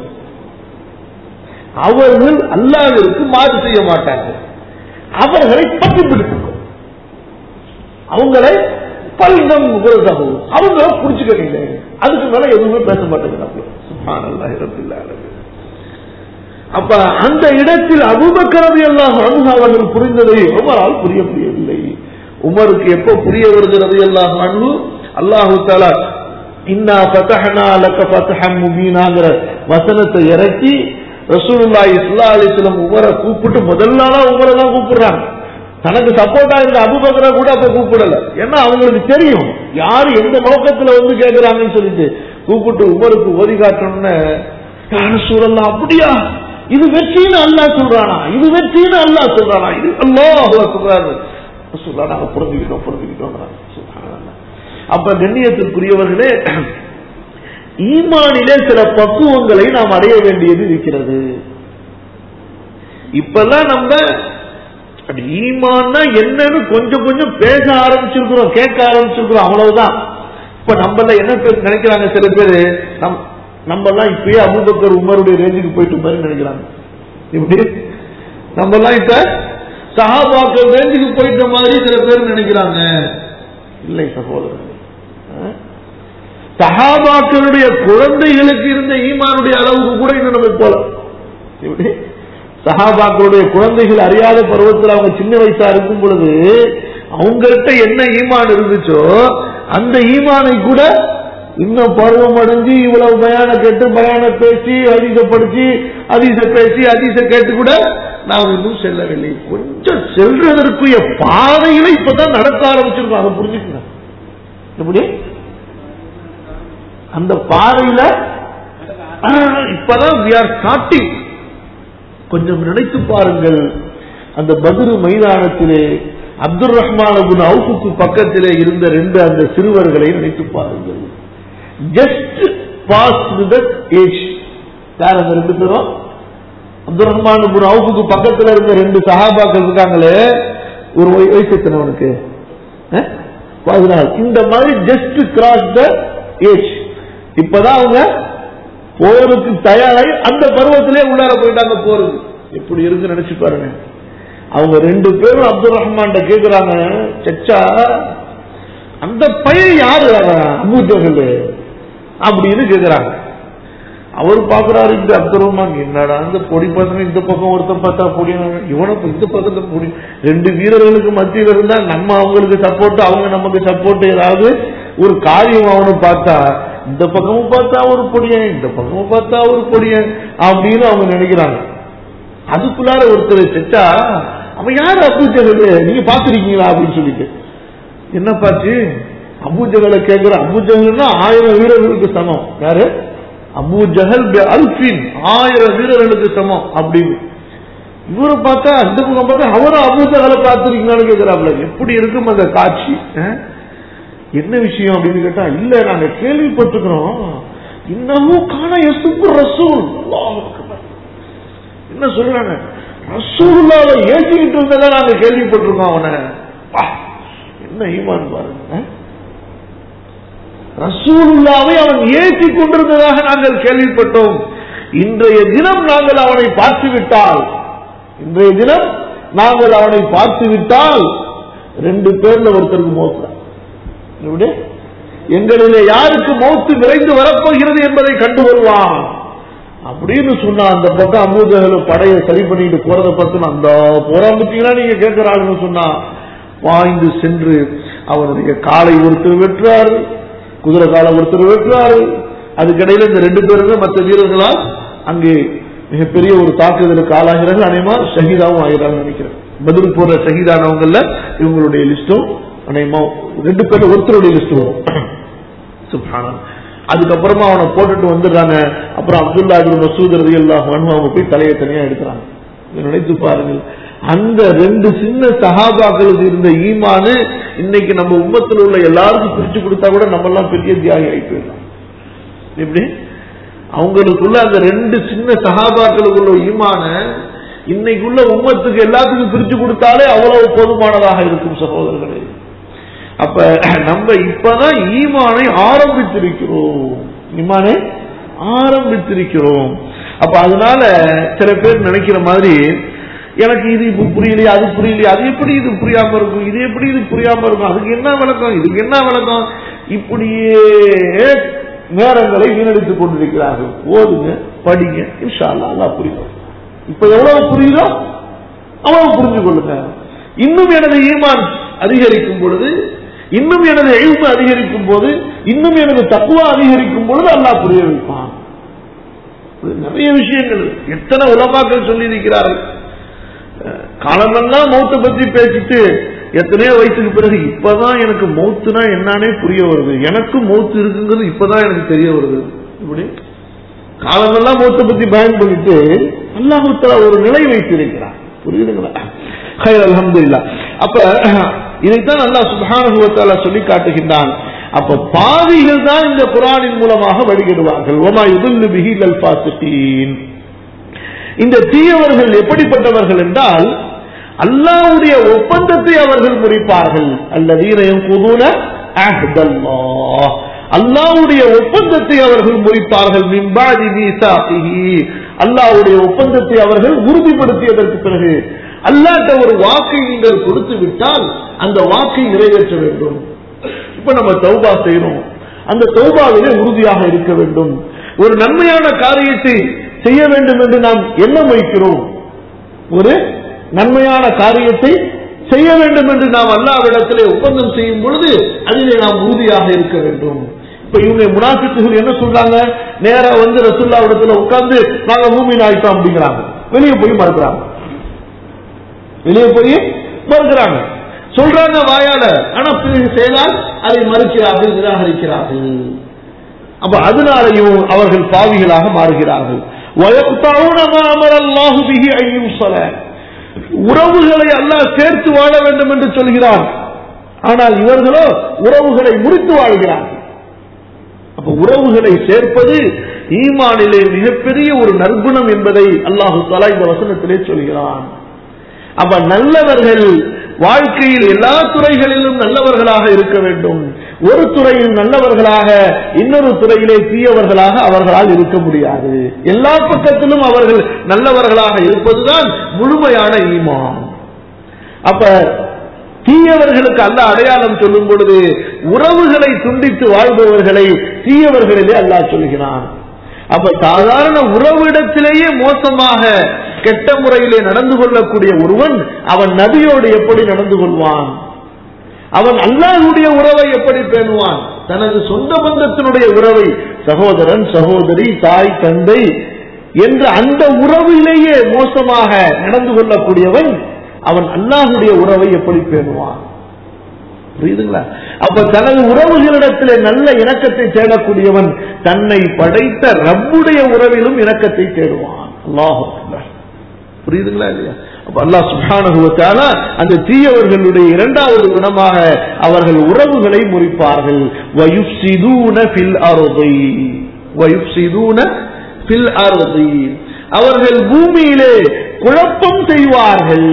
அவர்கள் அல்லாவிற்கு மாறு செய்ய மாட்டாங்க அவர்களை பற்றி பிடித்துக்கும் அவங்களை பல்கம் உபரதகும் அவங்கள புடிச்சுக்கிறீங்க அதுக்கு மேல எதுவுமே பேச மாட்டேங்கிறாங்க சுப்ஹானல்லாஹி ரப்பில் ஆலமீன். அப்ப அந்த இடத்தில் அபூபக்கரது எல்லாம் அவர்கள் புரிந்ததை உமரால் புரிய முடியவில்லை உமருக்கு எப்ப புரிய வருகிறது எல்லாம் அன்பு அல்லாஹு தாலா இன்னா ஃபதஹ்னா லக ஃபத்ஹன் முபீனாங்கிற வசனத்தை இறக்கி ரசூலுல்லாஹி ஸல்லல்லாஹு அலைஹி வஸல்லம் உமரை கூப்பிட்டு முதல் நாளா உமரை தான் கூப்பிடுறாங்க தனக்கு சப்போர்ட்டா இருந்த அபுபக்கரை கூட அப்ப கூப்பிடல ஏன்னா அவங்களுக்கு தெரியும் யாரு எந்த நோக்கத்துல வந்து கேக்குறாங்கன்னு சொல்லிட்டு கூப்பிட்டு உமருக்கு ஓதி காட்டணும்னு யாரு சூழல்லாம் அப்படியா இது வெற்றின்னு அல்லாஹ் சொல்றானா இது வெற்றின்னு அல்லாஹ் சொல்றானா இது அல்லாஹ் சொல்றாரு சொல்றா நாங்க புரிஞ்சுக்கிட்டோம் புரிஞ்சுக்கிட்டோம் சுப்ஹானல்லாஹ். அப்ப கண்ணியத்திற்குரியவர்களே ஈமானிலே சில பக்குவங்களை நாம் அடைய வேண்டியது இருக்கிறது இப்பெல்லாம் நம்ம அது ஈமான்னா என்னன்னு கொஞ்சம் கொஞ்சம் பேச ஆரம்பிச்சிருக்கிறோம் கேட்க ஆரம்பிச்சிருக்கிறோம் அவ்வளவுதான் இப்ப நம்மள என்ன பேர் நினைக்கிறாங்க சில பேரு நம் நம்ம எல்லாம் இப்பயே அபூபக்கர் உமருடைய ரேஞ்சுக்கு போயிட்டு மாதிரி நினைக்கிறாங்க இப்படி நம்ம எல்லாம் இப்ப சஹாபாக்கள் ரேஞ்சுக்கு போயிட்ட மாதிரி சில பேர் நினைக்கிறாங்க இல்லை சகோதரர் சஹாபாக்களுடைய குழந்தைகளுக்கு இருந்த ஈமானுடைய அளவுக்கு கூட இன்னும் நம்ம போல எப்படி சஹாபாக்களுடைய குழந்தைகள் அறியாத பருவத்தில் அவங்க சின்ன வயசா இருக்கும் பொழுது அவங்கள்ட்ட என்ன ஈமான் இருந்துச்சோ அந்த ஈமானை கூட இன்னும் பருவம் அடைஞ்சு இவ்வளவு பயான கேட்டு பயான பேசி அதிச படிச்சு அதிச பேசி அதிச கேட்டு கூட நாம் இன்னும் செல்லவில்லை கொஞ்சம் செல்றதற்குரிய பாதையில இப்பதான் நடக்க ஆரம்பிச்சிருக்கோம் அதை புரிஞ்சுக்கணும் எப்படி அந்த பாதையில ஆஹ், இப்பதான் we are starting கொஞ்சம் நினைத்து பாருங்கள் அந்த பதிரு மைதானத்திலே அப்துல் ரஹ்மான் அபுன் அவுஃபுக்கு பக்கத்திலே இருந்த ரெண்டு அந்த சிறுவர்களை நினைத்து பாருங்கள் ஜஸ்ட் பாஸ் த ஏஜ் யார் அந்த ரெண்டு பேரும் அப்துல் ரஹ்மான் அபுன் அவுஃபுக்கு பக்கத்துல இருந்த ரெண்டு சஹாபாக்கள் இருக்காங்களே ஒரு வய- வயசு எத்தனை அவனுக்கு அஹ்? பதினாறு இந்த மாதிரி ஜஸ்ட் கிராஸ் த ஏஜ் இப்பதான் அவங்க போருக்கு தயாராகி அந்த பருவத்திலே உள்ளார போயிட்டாங்க போருக்கு எப்படி இருக்கு நினைச்சு பாருங்க அவங்க ரெண்டு பேரும் அப்துல் ரஹ்மான் கேக்குறாங்க சச்சா அந்த பையன் யாரு அவன் அபூஜகல் அப்படின்னு கேக்குறாங்க அவர் பாக்குறாரு இந்த அப்துல் ரஹ்மான் என்னடா இந்த பொடி பசங்க இந்த பக்கம் ஒருத்தன் பார்த்தா பொடி இவனை இப்ப இந்த பக்கத்துல பொடி ரெண்டு வீரர்களுக்கு மத்தியில் இருந்தா நம்ம அவங்களுக்கு சப்போர்ட் அவங்க நமக்கு சப்போர்ட் ஏதாவது ஒரு காரியம் அவனு பார்த்தா இந்த பக்கமும் பார்த்தா ஒரு பொடியன் இந்த பக்கமும் பார்த்தா ஒரு பொடியன் அப்படின்னு அவங்க நினைக்கிறாங்க அதுக்குள்ளார ஒருத்தர் செச்சா அவன் யாரு அபூஜகல் நீங்க பாத்துருக்கீங்களா அப்படின்னு சொல்லிட்டு என்ன பாச்சு அபூஜகலை கேட்கிற அபூஜகல்னா ஆயிரம் வீரர்களுக்கு சமம் யாரு அபூ ஜஹல் பி அல்ஃபின் ஆயிரம் வீரர்களுக்கு சமம் அப்படின்னு இவரை பார்த்தா அந்த பக்கம் பார்த்தா அவரும் அபூ ஜஹலை பார்த்துருக்கீங்களான்னு கேட்கிறாப்ல எப்படி இருக்கும் அந்த காட்சி அஹ்? என்ன விஷயம் அப்படின்னு கேட்டா இல்ல நாங்க கேள்விப்பட்டிருக்கிறோம் இன்னமும் காண எசுப்பு ரசூல் அல்லாஹ் அக்பர். என்ன சொல்றாங்க ரசூலுல்லாவை ஏற்றிக்கிட்டு இருந்ததா நாங்க கேள்விப்பட்டிருக்கோம் அவனை வா, என்ன ஈமான் பாருங்க அஹ்? ரசூலுல்லாவை அவன் ஏற்றி கொண்டிருந்ததாக நாங்கள் கேள்விப்பட்டோம் இன்றைய தினம் நாங்கள் அவனை பார்த்து விட்டால் இன்றைய தினம் நாங்கள் அவனை பார்த்து விட்டால் ரெண்டு பேர்ல ஒருத்தருக்கு மோசம் எப்படி? எங்களிலே யாருக்கு மௌத்து விரைந்து வரப்போகிறது என்பதை கண்டு வருவான் அப்படின்னு சொன்னா அந்த பக்கம் அம்பூஜகல படையை சரி பண்ணிட்டு போறத பார்த்து அந்த போறாமத்தீங்கன்னா நீங்க கேட்கிறாருன்னு சொன்னா பாய்ந்து சென்று அவனுடைய காலை ஒருத்தர் வெட்டுறாரு குதிரை காலை ஒருத்தர் வெட்டுறாரு அதுக்கிடையில இந்த ரெண்டு பேருமே மற்ற வீரர்களால் அங்கே மிகப்பெரிய ஒரு தாக்குதலுக்கு ஆளாகிறார்கள் அநேகமா ஷஹீதாவும் ஆகிறாங்க நினைக்கிறேன் பதில் போற ஷஹீதானவங்கல்ல இவங்களுடைய லிஸ்டும் அநேகமா ரெண்டு பேர்ல ஒருத்தருடைய லிஸ்ட் வரும் சுப்ஹானல்லாஹ். அதுக்கப்புறமா அவனை போட்டுட்டு வந்துடுறாங்க அப்புறம் அப்துல்லா இப்னு மசூத் ரலியல்லாஹு அன்ஹு அவங்க போய் தலையை தனியா எடுக்கிறாங்க இதை நினைத்து பாருங்கள் அந்த ரெண்டு சின்ன சஹாபாக்களுக்கு இருந்த ஈமானு இன்னைக்கு நம்ம உம்மத்தில் உள்ள எல்லாருக்கும் பிரிச்சு கொடுத்தா கூட நம்ம எல்லாம் பெரிய தியாகி ஆகி போயிடலாம் எப்படி அவங்களுக்குள்ள அந்த ரெண்டு சின்ன சகாபாக்களுக்குள்ள ஈமான இன்னைக்குள்ள உம்மத்துக்கு எல்லாத்துக்கும் பிரிச்சு கொடுத்தாலே அவ்வளவு போதுமானதாக இருக்கும் சகோதரர்களே அப்ப நம்ம இப்பதான் ஈமானை ஆரம்பித்திருக்கிறோம் ஈமானை ஆரம்பித்திருக்கிறோம் அப்ப அதனால சில பேர் நினைக்கிற மாதிரி எனக்கு இது இப்ப புரியலையே அது புரியலையே அது எப்படி இது புரியாம இருக்கும் இது எப்படி இது புரியாம இருக்கும் அதுக்கு என்ன விளக்கம் இதுக்கு என்ன விளக்கம் இப்படியே நேரங்களை வீணடித்துக் கொண்டிருக்கிறார்கள் ஓதுங்க படிங்க இன்ஷா அல்லாஹ் அல்லாஹ் புரியும் இப்ப எவ்வளவு புரியுதோ அவ்வளவு புரிஞ்சு கொள்ளுங்க இன்னும் எனது ஈமான் அதிகரிக்கும் பொழுது இன்னும் எனது எழுப்பு அதிகரிக்கும் போது இன்னும் எனது தக்குவா அதிகரிக்கும் பொழுது அல்லாஹ் புரிய வைப்பான் இது நிறைய விஷயங்கள் எத்தனை உலமாக்கள் சொல்லி இருக்கிறார்கள் அஹ் காலமெல்லாம் மௌத்தை பத்தி பேசிட்டு எத்தனையோ வயசுக்கு பிறகு இப்பதான் எனக்கு மௌத்துனா என்னன்னே புரிய வருது எனக்கும் மௌத்து இருக்குங்கிறது இப்பதான் எனக்கு தெரிய வருது இப்படி காலமெல்லாம் மௌத்தை பத்தி பயன் பண்ணிட்டு அல்லாஹு தஆலா ஒரு நிலை வைத்திருக்கிறார் புரியுதுங்களா ஹைர் அல்ஹம்துலில்லாஹ் அப்ப இதைத்தான் அல்லாஹ் சுப்ஹானஹு வ தஆலா சொல்லி காட்டுகின்றான் அப்ப பாவிகள் தான் இந்த குர்ஆனின் மூலமாக வழிகிடுவார்கள் வமா யுதுல்லு பிஹி லல் ஃபாசிகீன் இந்த தீயவர்கள் எப்படிப்பட்டவர்கள் என்றால் அல்லாஹ்வுடைய ஒப்பந்தத்தை அவர்கள் முறிப்பார்கள் அல்லதீனையும் புதுன அஹ்தல்லாஹ் அல்லாஹ்வுடைய ஒப்பந்தத்தை அவர்கள் முறிப்பார்கள் மின்பாதி மீசாபிஹி அல்லாஹ்வுடைய ஒப்பந்தத்தை அவர்கள் உறுதிப்படுத்தியதற்கு பிறகு அல்லாட்ட ஒரு வாக்கை நீங்கள் கொடுத்து விட்டால் அந்த வாக்கை நிறைவேற்ற வேண்டும் இப்ப நம்ம தௌபா செய்யறோம் அந்த தௌபாவிலே உறுதியாக இருக்க வேண்டும் ஒரு நன்மையான காரியத்தை செய்ய வேண்டும் என்று நாம் எண்ணம் வைக்கிறோம் ஒரு நன்மையான காரியத்தை செய்ய வேண்டும் என்று நாம் அல்லாவிடத்திலே ஒப்பந்தம் செய்யும் பொழுது அதிலே நாம் உறுதியாக இருக்க வேண்டும் இப்ப இவங்க முனாஃபிக்குகள் என்ன சொல்றாங்க நேரா வந்து ரசுல்லாவிடத்துல உட்கார்ந்து நாங்க மூமின் ஆயிட்டோம் அப்படிங்கிறாங்க வெளியே போய் மறுக்கிறாங்க வெளியே போய் மறுக்கிறாங்க சொல்றாங்க வாயால ஆனா பிறகு செய்தால் அதை மறுக்கிறார்கள் நிராகரிக்கிறார்கள் அப்ப அதனாலையும் அவர்கள் பாவிகளாக மாறுகிறார்கள் وَيَقْطَعُونَ مَا أَمَرَ اللَّهُ بِهِ أَن يُوصَلَ. உறவுகளை அல்லாஹ் சேர்த்து வாழ வேண்டும் என்று சொல்கிறார் ஆனால் இவர்களோ உறவுகளை முறித்து வாழ்கிறார்கள் அப்ப உறவுகளை சேர்ப்பது ஈமானிலே மிகப்பெரிய ஒரு நற்குணம் என்பதை அல்லாஹு தலா இந்த வசனத்திலே சொல்கிறான் அப்ப நல்லவர்கள் வாழ்க்கையில் எல்லா துறைகளிலும் நல்லவர்களாக இருக்க வேண்டும் ஒரு துறையில் நல்லவர்களாக இன்னொரு துறையிலே தீயவர்களாக அவர்களால் இருக்க முடியாது எல்லா பக்கத்திலும் அவர்கள் நல்லவர்களாக இருப்பதுதான் முழுமையான ஈமான் அப்ப தீயவர்களுக்கு அல்ல அடையாளம் சொல்லும் பொழுது உறவுகளை துண்டித்து வாழ்பவர்களை தீயவர்களிலே அல்லாஹ் சொல்கிறான் அப்ப சாதாரண உறவிடத்திலேயே மோசமாக கெட்ட முறையிலே நடந்து கொள்ளக்கூடிய ஒருவன் அவன் நபியோடு எப்படி நடந்து கொள்வான் அவன் அல்லாஹுடைய உறவை எப்படி பேணுவான் தனது சொந்த பந்தத்தினுடைய உறவை சகோதரன் சகோதரி தாய் தந்தை என்ற அந்த உறவிலேயே மோசமாக நடந்து கொள்ளக்கூடியவன் அவன் அல்லாஹுடைய உறவை எப்படி பேணுவான் புரியுதுங்களா அப்ப தனது உறவுகளிடத்திலே நல்ல இணக்கத்தை தேடக்கூடியவன் தன்னை படைத்த ரப்புடைய உறவிலும் இணக்கத்தை தேடுவான் அல்லாஹ் புரியுதுங்களா இல்லையா அப்ப அல்லாஹ் சுப்ஹானஹு வ தஆலா அந்த தீயவர்களுடைய இரண்டாவது குணமாக அவர்கள் உறவுகளை முறிப்பார்கள் வயுஃப்சிதூன ஃபில் அர்தி வயுஃப்சிதூன ஃபில் அர்தி அவர்கள் பூமியிலே குழப்பம் செய்வார்கள்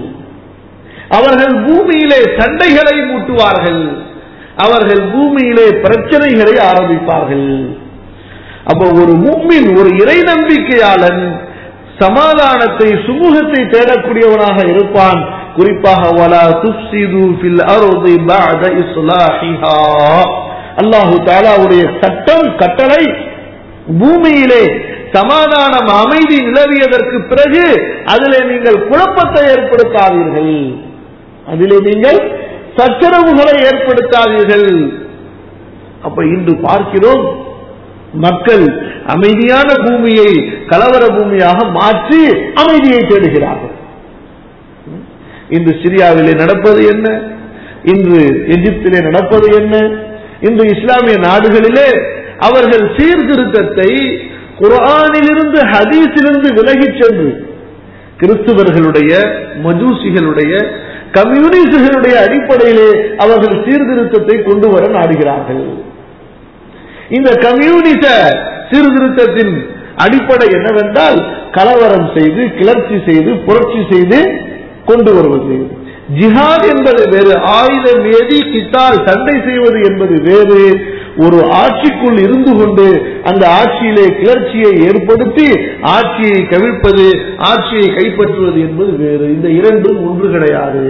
அவர்கள் பூமியிலே சண்டைகளை மூட்டுவார்கள் அவர்கள் பூமியிலே பிரச்சனைகளை ஆரம்பிப்பார்கள் அப்ப ஒரு மும்மின் ஒரு இறை நம்பிக்கையாளன் சமாதானத்தை சுமூகத்தை தேடக்கூடியவனாக இருப்பான் குறிப்பாக வலா துஃப்சிது ஃபில் அர்தி பஅத இஸ்லாஹிஹா அல்லாஹு தஆலாவுடைய சட்டம் கட்டளை பூமியிலே சமாதானம் அமைதி நிலவியதற்கு பிறகு அதிலே நீங்கள் குழப்பத்தை ஏற்படுத்தாதீர்கள் அதிலே நீங்கள் சச்சரவுகளை ஏற்படுத்தாதீர்கள் அப்ப இன்று பார்க்கிறோம் மக்கள் அமைதியான பூமியை கலவர பூமியாக மாற்றி அமைதியை தேடுகிறார்கள் இன்று சிரியாவிலே நடப்பது என்ன இன்று எகிப்திலே நடப்பது என்ன இன்று இஸ்லாமிய நாடுகளிலே அவர்கள் சீர்திருத்தத்தை குரானிலிருந்து ஹதீஸிலிருந்து விலகிச் சென்று கிறிஸ்துவர்களுடைய மஜூசிகளுடைய கம்யூனிஸ்டுகளுடைய அடிப்படையிலே அவர்கள் சீர்திருத்தத்தை கொண்டு வர நாடுகிறார்கள் இந்த கம்யூனிச சீர்திருத்தத்தின் அடிப்படை என்னவென்றால் கலவரம் செய்து கிளர்ச்சி செய்து புரட்சி செய்து கொண்டு வருவது ஜிஹாத் என்பது வேறு ஆயுதம் ஏதி கித்தால் சண்டை செய்வது என்பது வேறு ஒரு ஆட்சிக்குள் இருந்து கொண்டு அந்த ஆட்சியிலே கிளர்ச்சியை ஏற்படுத்தி ஆட்சியை கவிழ்ப்பது ஆட்சியை கைப்பற்றுவது என்பது வேறு இந்த இரண்டும் ஒன்று கிடையாது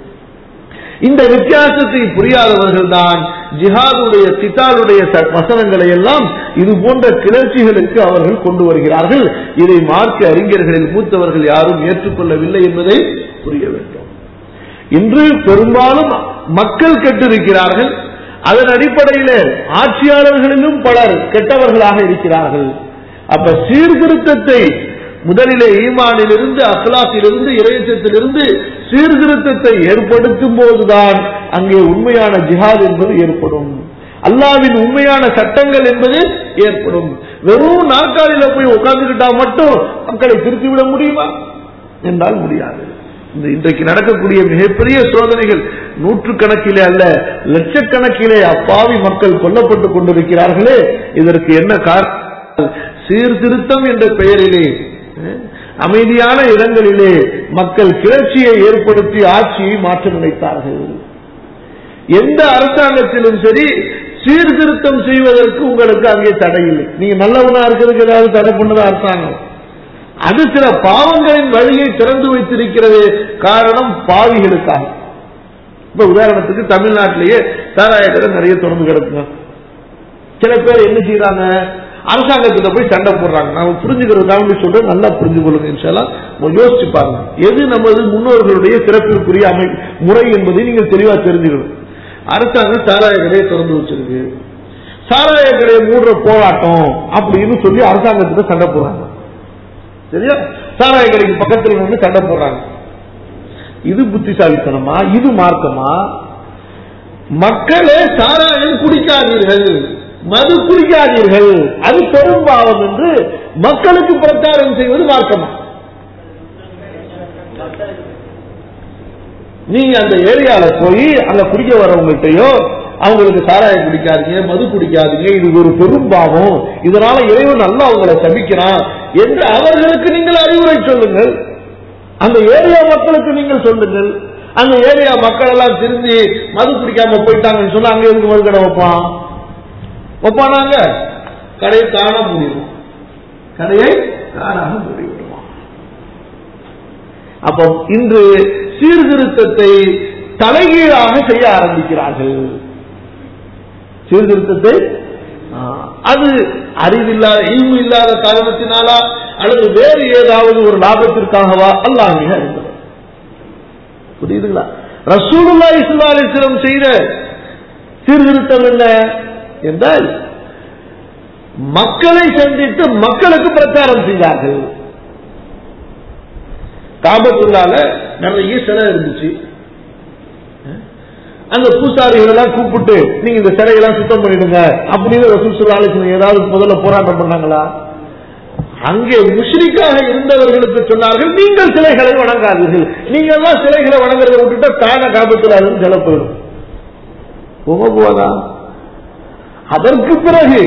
இந்த வித்தியாசத்தை புரியாதவர்கள் தான் ஜிஹாதுடைய சித்தாலுடைய வசனங்களை எல்லாம் இது போன்ற கிளர்ச்சிகளுக்கு அவர்கள் கொண்டு வருகிறார்கள் இதை மார்க்க அறிஞர்களில் மூத்தவர்கள் யாரும் ஏற்றுக்கொள்ளவில்லை என்பதை புரிய வேண்டும் இன்று பெரும்பாலும் மக்கள் கெட்டிருக்கிறார்கள் அதன் அடிப்படையில் ஆட்சியாளர்களிலும் பலர் கெட்டவர்களாக இருக்கிறார்கள் அப்ப சீர்திருத்தத்தை முதலிலே ஈமானிலிருந்து அக்லாத்திலிருந்து இறையச்சத்திலிருந்து சீர்திருத்தத்தை ஏற்படுத்தும் போதுதான் அங்கே உண்மையான ஜிஹாத் என்பது ஏற்படும் அல்லாவின் உண்மையான சட்டங்கள் என்பது ஏற்படும் வெறும் நாற்காலியில போய் உட்கார்ந்துக்கிட்டா மட்டும் மக்களை திருத்திவிட முடியுமா என்றால் முடியாது இந்த இன்றைக்கு நடக்கக்கூடிய மிகப்பெரிய சோதனைகள் நூற்று கணக்கிலே அல்ல லட்சக்கணக்கிலே அப்பாவி மக்கள் கொல்லப்பட்டுக் கொண்டிருக்கிறார்களே இதற்கு என்ன காரணம் சீர்திருத்தம் என்ற பெயரிலே அமைதியான இடங்களிலே மக்கள் கிளர்ச்சியை ஏற்படுத்தி ஆட்சியை மாற்ற நினைத்தார்கள் எந்த அரசாங்கத்திலும் சரி சீர்திருத்தம் செய்வதற்கு உங்களுக்கு அங்கே தடை இல்லை நீங்க நல்லவனா இருக்கிறதுக்கு ஏதாவது தடை பண்ணது அரசாங்கம் அது சில பாவங்களின் வழியை திறந்து வைத்திருக்கிறது காரணம் பாவிகளுக்காக இப்ப உதாரணத்துக்கு தமிழ்நாட்டிலேயே சாராய கடை நிறைய திறந்து கிடக்குங்க சில பேர் என்ன செய்யறாங்க அரசாங்கத்திட்ட போய் சண்டை போடுறாங்க நாம புரிஞ்சுக்கிறதுக்காக சொல்றேன் நல்லா புரிஞ்சு கொள்ளுங்க இன்ஷால்லாம் யோசிச்சு பாருங்க எது நமது முன்னோர்களுடைய சிறப்பிற்குரிய அமை முறை என்பதை நீங்கள் தெளிவா தெரிஞ்சுக்கணும் அரசாங்கம் சாராய கடையை திறந்து வச்சிருக்கு சாராய கடையை மூடுற போராட்டம் அப்படின்னு சொல்லி அரசாங்கத்திட்ட சண்டை போடுறாங்க சரியா சாராய கடைக்கு பக்கத்தில் வந்து சண்டை போடுறாங்க இது புத்திசாலித்தனமா இது மார்க்கமா மக்களே சாராயம் குடிக்காதீர்கள் மது குடிக்காதீர்கள் அது பெரும் பாவம் என்று மக்களுக்கு பிரச்சாரம் செய்வது மார்க்கமா நீ அந்த ஏரியால போய் அங்க குடிக்க வரவங்ககிட்டயோ அவங்களுக்கு சாராயம் குடிக்காதீங்க மது குடிக்காதீங்க இது ஒரு பெரும் பாவம் இதனால இறைவன் நல்லா அவங்களை சபிக்கிறான் என்று அவர்களுக்கு நீங்கள் அறிவுரை சொல்லுங்கள் அந்த ஏரியா மக்களுக்கு நீங்கள் சொல்லுங்கள் அந்த ஏரியா மக்கள் எல்லாம் திரும்பி மது குடிக்காம போயிட்டாங்கன்னு சொன்னா அங்க எதுக்கு மது கடை வைப்பான் வைப்பானாங்க கடையை காண முடியும் கடையை காணாம முடிவிடுவான் அப்போ இன்று சீர்திருத்தத்தை தலைகீழாக செய்ய ஆரம்பிக்கிறார்கள் சீர்திருத்தத்தை அது அறிவில்லாத இல்மு இல்லாத காரணத்தினாலா அல்லது வேறு ஏதாவது ஒரு லாபத்திற்காகவா அல்லாஹ் மிக அறிந்தவர் புரியுதுங்களா ரசூலுல்லா இஸ்லா அலிஸ்லம் செய்த சீர்திருத்தம் என்ன என்றால் மக்களை சந்தித்து மக்களுக்கு பிரச்சாரம் செய்தார்கள் காபத்துள்ளால நிறைய சிலை இருந்துச்சு அந்த பூசாரிகள் எல்லாம் கூப்பிட்டு நீங்க இந்த சிலையெல்லாம் சுத்தம் பண்ணிடுங்க அப்படின்னு ரசூல் ஸல்லல்லாஹு அலைஹி வஸல்லம் ஏதாவது முதல்ல போராட்டம் பண்ணாங்களா அங்கே முஷ்ரிக்காக இருந்தவர்களுக்கு சொன்னார்கள் நீங்கள் சிலைகளை வணங்காதீர்கள் நீங்க எல்லாம் சிலைகளை வணங்குறதை விட்டுட்டா தான காபத்தில் அதுவும் சில போயிடும் போக போதா அதற்கு பிறகு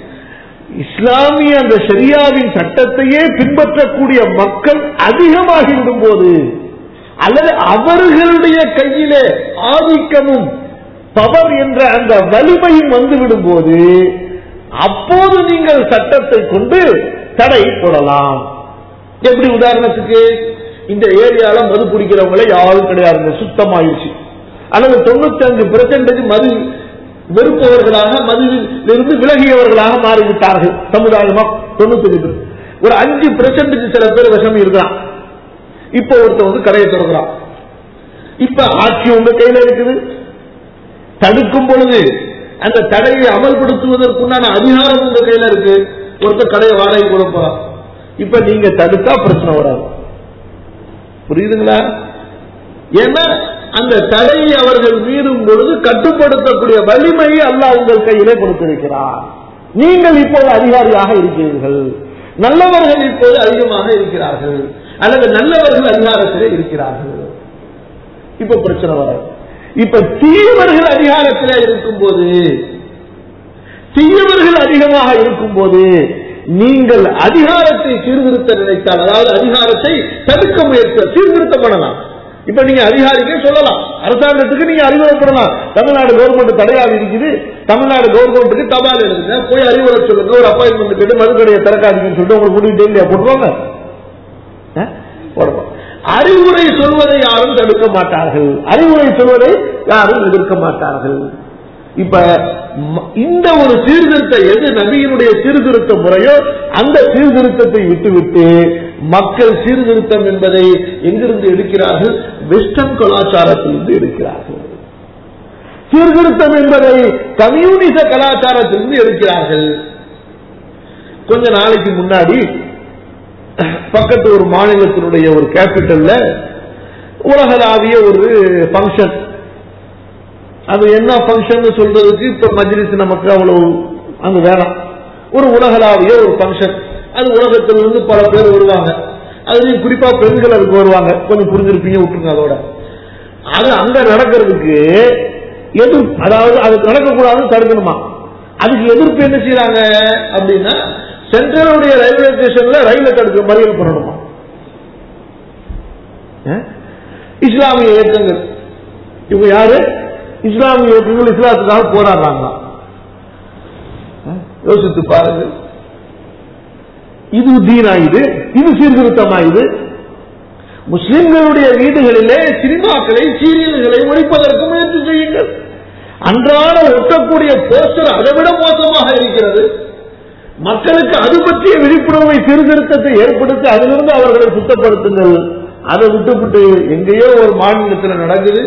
இஸ்லாமிய அந்த ஷரியாவின் சட்டத்தையே பின்பற்றக்கூடிய மக்கள் அதிகமாகிவிடும் போது அல்லது அவர்களுடைய கையிலே ஆதிக்கமும் பவர் என்ற அந்த வலிமையும் வந்துவிடும் போது அப்போது நீங்கள் சட்டத்தை கொண்டு தடை போடலாம் எப்படி உதாரணத்துக்கு இந்த ஏரியால மது குடிக்கிறவங்கள யாரும் கிடையாது சுத்தமாயிருச்சு அல்லது தொண்ணூத்தி அஞ்சு பெர்சன்டேஜ் மது வெறுப்பவர்களாக மதுவிலிருந்து விலகியவர்களாக மாறிவிட்டார்கள் சமுதாயமா தொண்ணூத்தி பேர் ஒரு அஞ்சு பெர்சன்டேஜ் சில பேர் விஷம் இருக்கலாம் இப்ப ஒருத்தர் வந்து கடையை திறக்கிறான் இப்ப ஆட்சி உங்க கையில இருக்குது தடுக்கும் பொழுது அந்த தடையை அமல்படுத்துவதற்குண்டான அதிகாரம் உங்க கையில இருக்கு ஒருத்தர் கடையை வாடகை கூட போறான் இப்ப நீங்க தடுத்தா பிரச்சனை வராது புரியுதுங்களா ஏன்னா அந்த தடையை அவர்கள் மீறும் பொழுது கட்டுப்படுத்தக்கூடிய வலிமையை அல்லாஹ் உங்கள் கையிலே கொடுத்திருக்கிறார் நீங்கள் இப்போது அதிகாரியாக இருக்கிறீர்கள் நல்லவர்கள் இப்போது அதிகமாக இருக்கிறார்கள் அல்லது நல்லவர்கள் அதிகாரத்திலே இருக்கிறார்கள் இப்ப பிரச்சனை வராது இப்ப தீயவர்கள் அதிகாரத்திலே இருக்கும்போது தீயவர்கள் அதிகமாக இருக்கும்போது நீங்கள் அதிகாரத்தை சீர்திருத்த நினைத்தால் அதாவது அதிகாரத்தை தடுக்க முயற்சி சீர்திருத்தம் பண்ணலாம் இப்ப நீங்க அதிகாரிக்கே சொல்லலாம் அரசாங்கத்துக்கு நீங்க அறிவுரைப்படலாம் தமிழ்நாடு கவர்மெண்ட் தடையாக இருக்குது தமிழ்நாடு கவர்மெண்ட்டுக்கு தபால் எழுதுங்க போய் அறிவுரை சொல்லுங்க ஒரு அப்பாயின்மெண்ட் கேட்டு மதுக்கடையை திறக்காதீங்கன்னு சொல்லிட்டு உங்களுக்கு முடிவு டெல்லியா போட்டுருவாங்க அஹ்? போடுவோம். அறிவுரை சொல்வதை யாரும் தடுக்க மாட்டார்கள் அறிவுரை சொல்வதை யாரும் எதிர்க்க மாட்டார்கள் இப்ப ம- இந்த ஒரு சீர்திருத்த எது நபியினுடைய சீர்திருத்த முறையோ அந்த சீர்திருத்தத்தை விட்டுவிட்டு மக்கள் சீர்திருத்தம் என்பதை எங்கிருந்து எடுக்கிறார்கள் வெஸ்டர்ன் கலாச்சாரத்திலிருந்து எடுக்கிறார்கள் சீர்திருத்தம் என்பதை கம்யூனிச கலாச்சாரத்திலிருந்து எடுக்கிறார்கள் கொஞ்ச நாளைக்கு முன்னாடி பக்கத்து ஒரு மாநிலத்தினுடைய ஒரு கேபிட்டல்ல உலகளாவிய ஒரு ஃபங்க்ஷன் அது என்ன ஃபங்க்ஷன் சொல்றதுக்கு இப்ப மஜ்லிஸ் நமக்கு அவ்வளவு அங்க வேணாம் ஒரு உலகளாவிய ஒரு ஃபங்க்ஷன் அது உலகத்திலிருந்து பல பேர் வருவாங்க அதுலயும் குறிப்பா பெண்கள் அதுக்கு வருவாங்க கொஞ்சம் புரிஞ்சிருப்பீங்க விட்டுருங்க அதோட அது அங்க நடக்கிறதுக்கு எதிர்ப்பு அதாவது அது நடக்கக்கூடாதுன்னு தடுக்கணுமா அதுக்கு எதிர்ப்பு என்ன செய்யறாங்க அப்படின்னா சென்ட்ரலுடைய ரயில்வே ஸ்டேஷன்ல ரயிலை தடுக்க மறியல் பண்ணணுமா அஹ்? இஸ்லாமிய இயக்கங்கள் இவங்க யாரு இஸ்லாமிய இயக்கங்கள் இஸ்லாத்துக்காக போராடுறாங்க அஹ்? யோசித்து பாருங்க இது தீனா இது இது சீர்திருத்தமா இது முஸ்லிம்களுடைய வீடுகளிலே சினிமாக்களை சீரியல்களை ஒழிப்பதற்கு முயற்சி செய்யுங்கள் அன்றாட ஒட்டக்கூடிய போஸ்டர் அதை விட மோசமாக இருக்கிறது மக்களுக்கு அது பற்றிய விழிப்புணர்வை சீர்திருத்தத்தை ஏற்படுத்தி அதிலிருந்து அவர்களை சுத்தப்படுத்துங்கள் அதை விட்டுவிட்டு எங்கேயோ ஒரு மாநிலத்தில் நடக்குது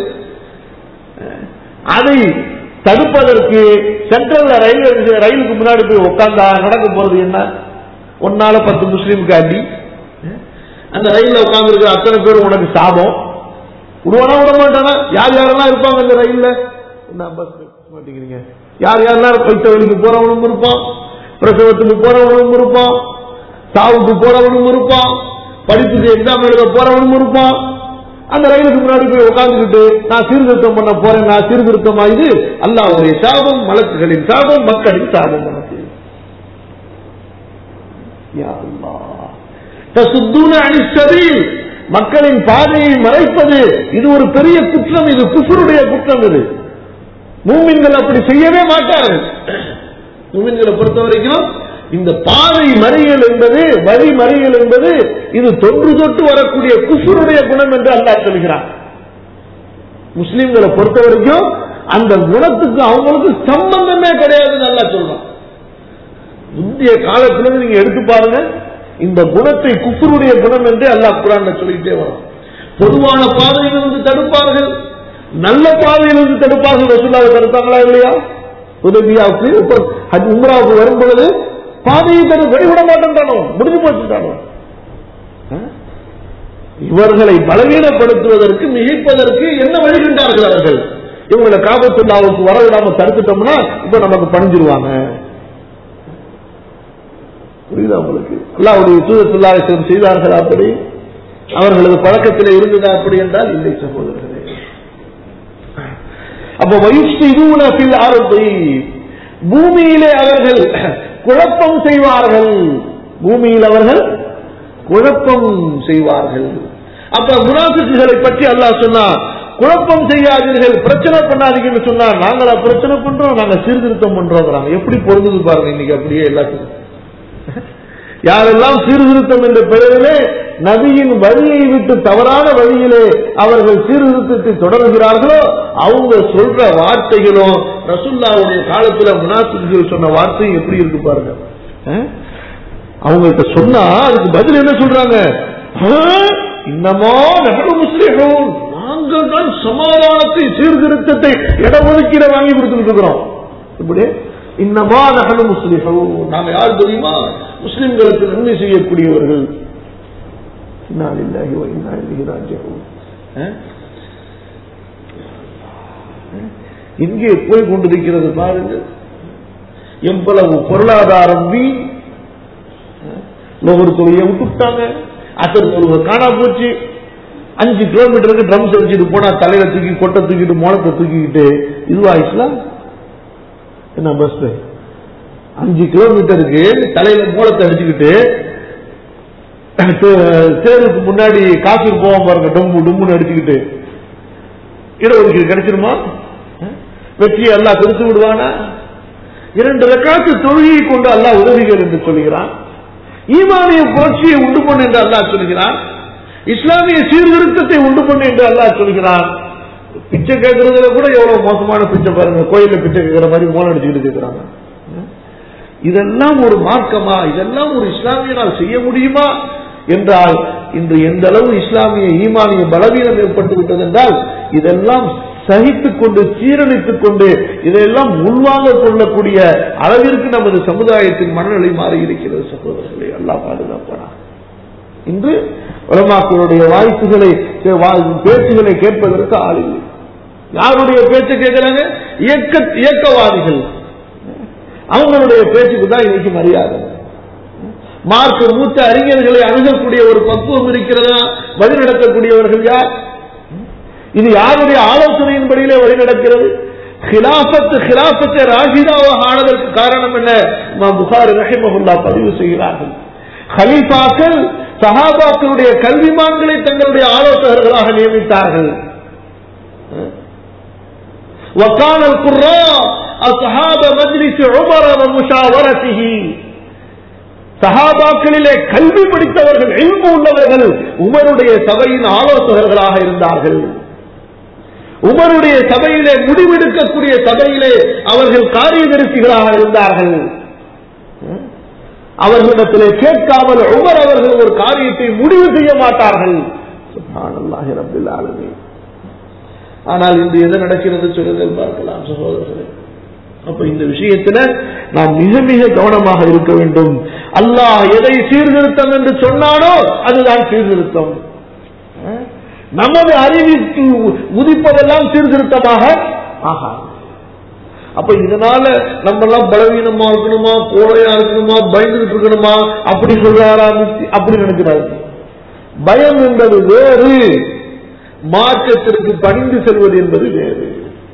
அதை தடுப்பதற்கு சென்ட்ரல் ரயில்வே ரயிலுக்கு முன்னாடி போய் உட்கார்ந்தா நடக்க போறது என்ன ஒன்னால பத்து முஸ்லீமுக்கு அடி அந்த ரயில்ல உட்கார்ந்து இருக்கிற அத்தனை பேரும் உனக்கு சாபம் விடுவானா விட மாட்டானா யார் யாரெல்லாம் இருப்பாங்க அந்த ரயில்ல என்ன பஸ் மாட்டேங்கிறீங்க யார் யாரெல்லாம் பைத்த வழிக்கு போறவனும் இருப்பான் பிரசவத்துக்கு போறவனும் இருப்பான் சாவுக்கு போறவனும் இருப்பான் படிப்புக்கு எக்ஸாம் எழுத போறவனும் இருப்பான் அந்த ரயிலுக்கு முன்னாடி போய் உட்கார்ந்துக்கிட்டு நான் சீர்திருத்தம் பண்ண போறேன் நான் சீர்திருத்தமா இது அல்லாவுடைய சாபம் மலக்குகளின் சாபம் மக்களின் சாபம் நமக்கு யா அல்லாஹ். தசுத்தூன அனிஸ் சபீல். மக்களின் பாதையை மறைப்பது இது ஒரு பெரிய குற்றம் இது குஃபருடைய குற்றம் இது மூமின்கள் அப்படி செய்யவே மாட்டார்கள் மூமின்களை பொறுத்த வரைக்கும் இந்த பாதை மறியல் என்பது வழி மறியல் என்பது இது தொன்று தொட்டு வரக்கூடிய குஃபருடைய குணம் என்று அல்லாஹ் சொல்கிறான் முஸ்லிம்களை பொறுத்த வரைக்கும் அந்த குணத்துக்கு அவங்களுக்கு சம்பந்தமே கிடையாதுன்னு நல்லா சொல்றான் முந்தைய காலத்துல நீங்க எடுத்து பாருங்க இந்த குணத்தை குஃபருடைய குணம் என்று அல்லாஹ் குரான் சொல்லிட்டே வரும் பொதுவான பாதையிலிருந்து தடுப்பார்கள் நல்ல பாதையிலிருந்து தடுப்பார்கள் ரசூல்லாவை தடுத்தாங்களா இல்லையா உதவியாவுக்கு இப்ப ஹஜ் உம்ராவுக்கு வரும் பொழுது பாதையை தடு வெளிவிட மாட்டேன்றானோ முடிஞ்சு போச்சுட்டானோ இவர்களை பலவீனப்படுத்துவதற்கு மிகைப்பதற்கு என்ன வழி கண்டார்கள் அவர்கள் இவங்களை காபத்துல்லாவுக்கு வர விடாம தடுத்துட்டோம்னா இப்ப நமக்கு பணிஞ்சிருவாங்க புரியுதா உங்களுக்கு அல்லாவுடைய தூதர் சொல்லாசம் செய்தார்கள் அப்படி அவர்களது பழக்கத்தில் இருந்ததா அப்படி என்றால் இல்லை சகோதரர்களே அப்ப வயிற்று இதுவுனத்தில் ஆரம்பி பூமியிலே அவர்கள் குழப்பம் செய்வார்கள் பூமியில் அவர்கள் குழப்பம் செய்வார்கள் அப்ப முனாஃபிக்குகளை பற்றி அல்லாஹ் சொன்னா குழப்பம் செய்யாதீர்கள் பிரச்சனை பண்ணாதீங்கன்னு சொன்னா நாங்களா பிரச்சனை பண்றோம் நாங்க சீர்திருத்தம் பண்றோங்கிறாங்க எப்படி பொருந்தது பாருங்க இன்னைக்கு அப்படியே எல்லாத்துக்கும் யாரெல்லாம் சீர்திருத்தம் என்ற பெயரிலே நபியின் வழியை விட்டு தவறான வழியிலே அவர்கள் சீர்திருத்தத்தை தொடர்கிறார்களோ அவங்க சொல்ற வார்த்தைகளும் ரசுல்லாவுடைய காலத்துல முனாஃபிக்குகள் சொன்ன வார்த்தையும் எப்படி இருக்கு பாருங்க அஹ்? அவங்கள்ட்ட சொன்னா அதுக்கு பதில் என்ன சொல்றாங்க "ஆஹ், இன்னமோ நகரு முஸ்லிமும் நாங்கள் தான் சமாதானத்தை சீர்திருத்தத்தை இடஒதுக்கீட வாங்கி கொடுத்துட்டு இருக்கிறோம் இப்படி இன்னமா நகரு முஸ்லிமும் நாங்க யார் தெரியுமா முஸ்லிம்களுக்கு நன்மை செய்யக்கூடியவர்கள் இன்னா லில்லாஹி வ இன்னா இலைஹி ராஜிஊன். அஹ்? எங்கே போய் கொண்டிருக்கிறது பாருங்க எவ்வளவு பொருளாதாரம் வீண் லோகர் தொழிலை விட்டுட்டாங்க அசர் தொழுவை காணா போச்சு அஞ்சு கிலோமீட்டருக்கு ட்ரம்ஸ் அடிச்சுட்டு போனா தலையில தூக்கி கொட்டை தூக்கிட்டு மோளத்தை தூக்கிக்கிட்டு இதுவாயிடுச்சுல என்ன பஸ் அஞ்சு கிலோமீட்டருக்கு தலையில மூலத்தை அடிச்சுக்கிட்டு தே- தேர்வுக்கு முன்னாடி காசுக்கு போவோம் பாருங்க டொம்பு டொம்புன்னு அடிச்சுக்கிட்டு இடஒதுக்கீடு கிடைச்சிருமா வெற்றியை அல்லாஹ் கொடுத்து விடுவானா இரண்டு ரக்காத்து தொழுகையை கொண்டு அல்லாஹ் உதவிகள் என்று சொல்கிறான் ஈமானிய புரட்சியை உண்டு பண்ணு என்று அல்லாஹ் சொல்கிறான் இஸ்லாமிய சீர்திருத்தத்தை உண்டு பண்ணு என்று அல்லாஹ் சொல்கிறான் பிச்சை கேட்கறதுல கூட எவ்வளவு மோசமான பிச்சை பாருங்க கோயில்ல பிச்சை கேட்கிற மாதிரி மோளம் அடிச்சுக்கிட்டு கேட்கிறாங்க இதெல்லாம் ஒரு மார்க்கமா இதெல்லாம் ஒரு இஸ்லாமியனால் செய்ய முடியுமா என்றால் இன்று எந்த அளவு இஸ்லாமிய ஈமானிய பலவீனம் ஏற்பட்டு விட்டது என்றால் இதெல்லாம் சகித்துக் கொண்டு சீரழித்துக் கொண்டு இதையெல்லாம் உள்வாங்க கொள்ளக்கூடிய அளவிற்கு நமது சமுதாயத்தின் மனநிலை மாறி இருக்கிறது சகோதரர்களை எல்லாம் பாதுகாப்பானா இன்று உலமாக்களுடைய வாய்ப்புகளை வா- பேச்சுகளை கேட்பதற்கு ஆள் இல்லை யாருடைய பேச்சை கேட்கிறாங்க இயக்க இயக்கவாதிகள் அவங்களுடைய பேச்சுக்கு தான் இன்னைக்கு மரியாதை மார்க்க மூத்த அறிஞர்களை அணுகக்கூடிய ஒரு பக்குவம் இருக்கிறதா வழிநடத்தக்கூடியவர்கள் யார் இது யாருடைய ஆலோசனையின்படியிலே வழிநடக்கிறது ஹிலாபத்து ஹிலாபத்தை ராஷிதாவாக ஆனதற்கு காரணம் என்ன இமாம் புகாரி ரஹிமஹுல்லா பதிவு செய்கிறார்கள் ஹலீஃபாக்கள் சஹாபாக்களுடைய கல்விமான்களை தங்களுடைய ஆலோசகர்களாக நியமித்தார்கள் وكان القراء أصحاب مجلس عمر ومشاورته சஹாபாக்களிலே கல்வி படித்தவர்கள் இல்மு உள்ளவர்கள் உமருடைய சபையின் ஆலோசகர்களாக இருந்தார்கள் உமருடைய சபையிலே முடிவெடுக்கக்கூடிய சபையிலே அவர்கள் காரியதரிசிகளாக இருந்தார்கள் அவர்களிடத்திலே கேட்காமல் உமர் அவர்கள் ஒரு காரியத்தை முடிவு செய்ய மாட்டார்கள் சுப்ஹானல்லாஹி ரப்பில் ஆலமீன் ஆனால் இன்று எது நடக்கிறது சொல்லுங்கள் பார்க்கலாம் சகோதரர்களே அப்ப இந்த விஷயத்துல நாம் மிக மிக கவனமாக இருக்க வேண்டும் அல்லாஹ் எதை சீர்திருத்தம் என்று சொன்னானோ அதுதான் சீர்திருத்தம் அஹ்? நமது அறிவிற்கு உதிப்பதெல்லாம் சீர்திருத்தமாக ஆகா அப்ப இதனால நம்ம எல்லாம் பலவீனமா இருக்கணுமா கோழையா இருக்கணுமா பயந்துட்டு இருக்கணுமா அப்படி சொல்றாரா முக்தி? அப்படி நினைக்கிறாரு பயம் என்பது வேறு மார்க்கத்திற்கு பணிந்து செல்வது என்பது வேறு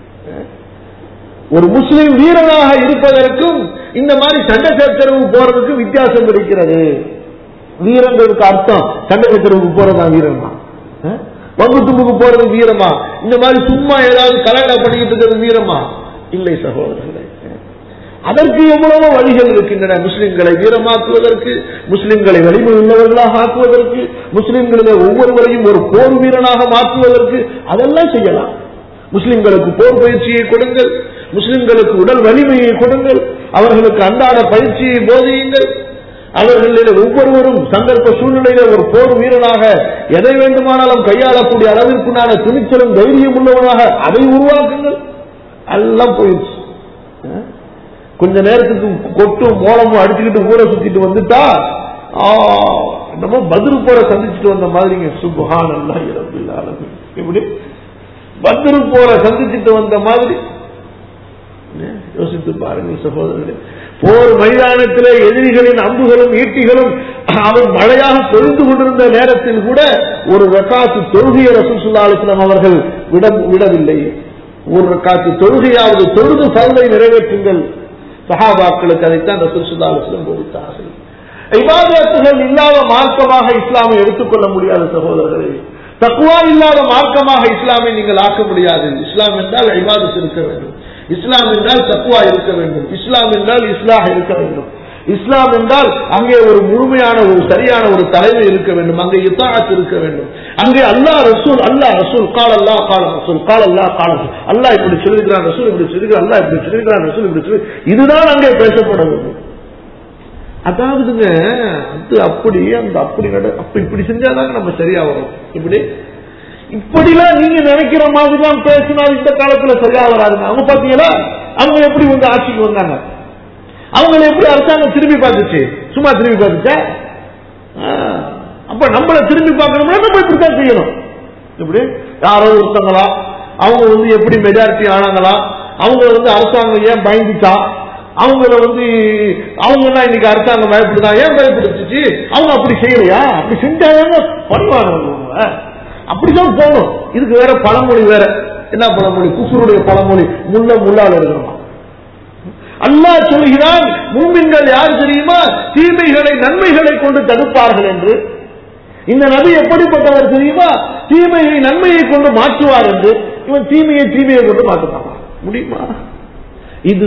ஒரு முஸ்லிம் வீரனாக இருப்பதற்கும் இந்த மாதிரி சண்டை சச்சரவு போறதுக்கு வித்தியாசம் இருக்கிறது வீரங்கிறதுக்கு அர்த்தம் சண்டை சச்சரவுக்கு போறதா வீரமா அஹ்? வம்பு தும்புக்கு போறது வீரமா இந்த மாதிரி சும்மா ஏதாவது கலகா பண்ணிக்கிட்டு இருக்கிறது வீரமா இல்லை சகோதரர்களே அதற்கு எவ்வளவோ வழிகள் இருக்கின்றன முஸ்லிம்களை வீரமாக்குவதற்கு முஸ்லிம்களை வலிமை உள்ளவர்களாக ஆக்குவதற்கு முஸ்லிம்களில் ஒவ்வொருவரையும் ஒரு போர் வீரனாக மாற்றுவதற்கு அதெல்லாம் செய்யலாம் முஸ்லிம்களுக்கு போர் பயிற்சியை கொடுங்கள் முஸ்லிம்களுக்கு உடல் வலிமையை கொடுங்கள் அவர்களுக்கு அன்றாட பயிற்சியை போதியுங்கள் அவர்களில் ஒவ்வொருவரும் சந்தர்ப்ப சூழ்நிலையில ஒரு போர் வீரனாக எதை வேண்டுமானாலும் கையாளக்கூடிய அளவிற்குண்டான துணிச்சலும் தைரியம் உள்ளவனாக அதை உருவாக்குங்கள் எல்லாம் போயிடுச்சு அஹ்? கொஞ்ச நேரத்துக்கு கொட்டும் மோளமும் அடிச்சுக்கிட்டு ஊரை சுத்திட்டு வந்துட்டா ஆ, நம்ம பதில் போற சந்திச்சுட்டு வந்த மாதிரிங்க சுபஹான் அல்லாஹ் ரப்பில் ஆலமீன். எப்படி பத்ரு போற சந்திச்சுட்டு வந்த மாதிரி யோசித்து பாருங்கள் சகோதரர்களே போர் மைதானத்திலே எதிரிகளின் அம்புகளும் ஈட்டிகளும் அவன் மழையாக பொழிந்து கொண்டிருந்த நேரத்தில் கூட ஒரு ரக்காத்து தொழுகைய ரசூசுல்லா அலிஸ்லாம் அவர்கள் விட விடவில்லை ஒரு ரக்காத்து தொழுகையாவது தொழுது பருவை நிறைவேற்றுங்கள் சஹாபாக்களுக்கு அதைத்தான் ரசூல் சுல்லா அலிஸ்லாம் போதித்தார்கள் இபாதத்துகள் இல்லாத மார்க்கமாக இஸ்லாமை எடுத்துக்கொள்ள முடியாது சகோதரர்களே தக்குவா இல்லாத மார்க்கமாக இஸ்லாமை நீங்கள் ஆக்க முடியாது இஸ்லாம் என்றால் இபாதத் இருக்க வேண்டும் இஸ்லாம் என்றால் தக்குவா இருக்க வேண்டும் இஸ்லாம் என்றால் இஸ்லாஹ் இருக்க வேண்டும் இஸ்லாம் என்றால் அங்கே ஒரு முழுமையான ஒரு சரியான ஒரு தலைமை இருக்க வேண்டும் அங்கே இத்தாத் இருக்க வேண்டும் அங்கே அல்லாஹ் ரசூல் அல்லாஹ் ரசூல் கால் அல்லா கால ரசூல் கால் அல்லா கால அல்லாஹ் இப்படி சொல்லிருக்கிறான் ரசூல் இப்படி சொல்லிருக்கிறான் அல்லாஹ் இப்படி சொல்லிருக்கிறான் ரசூல் இப்படி சொல்லி இதுதான் அங்கே பேசப்பட வேண்டும் அதாவதுங்க அது அப்படி அந்த அப்படி நட அப்படி இப்படி செஞ்சாதாங்க நம்ம சரியா வரும் இப்படி இப்படிலாம் நீங்க நினைக்கிற மாதிரி தான் பேசினா இந்த காலத்துல சரியா வராதுங்க அவங்க பாத்தீங்களா அவங்க எப்படி வந்து ஆட்சிக்கு வந்தாங்க அவங்களை எப்படி அரசாங்கம் திரும்பி பார்த்துச்சு சும்மா திரும்பி பார்த்துச்சா ஆ, அப்ப நம்மள திரும்பி பார்க்கணும்னா நம்ம இப்படித்தான் செய்யணும் இப்படி யாரோ ஒருத்தங்களா அவங்க வந்து எப்படி மெஜாரிட்டி ஆனாங்களா அவங்க வந்து அரசாங்கம் ஏன் பயந்துச்சா அவங்கள வந்து அவங்க தான் இன்னைக்கு அரசாங்கம் பயப்படுதா ஏன் பயப்படுத்துச்சு அவங்க அப்படி செய்யலையா அப்படி செஞ்சாங்க பண்ணுவாங்க அப்படிதான் போகணும் இதுக்கு வேற பழமொழி வேற என்ன பழமொழி குசுருடைய பழமொழி முள்ள முள்ளால் இருக்கணுமா அல்லாஹ் சொல்கிறான் மூமின்கள் யார் தெரியுமா தீமைகளை நன்மைகளை கொண்டு தடுப்பார்கள் என்று இந்த நபி எப்படிப்பட்டவர் தெரியுமா தீமையை நன்மையை கொண்டு மாற்றுவார் என்று இவன் தீமையை தீமையை கொண்டு மாற்றுவான் முடியுமா இது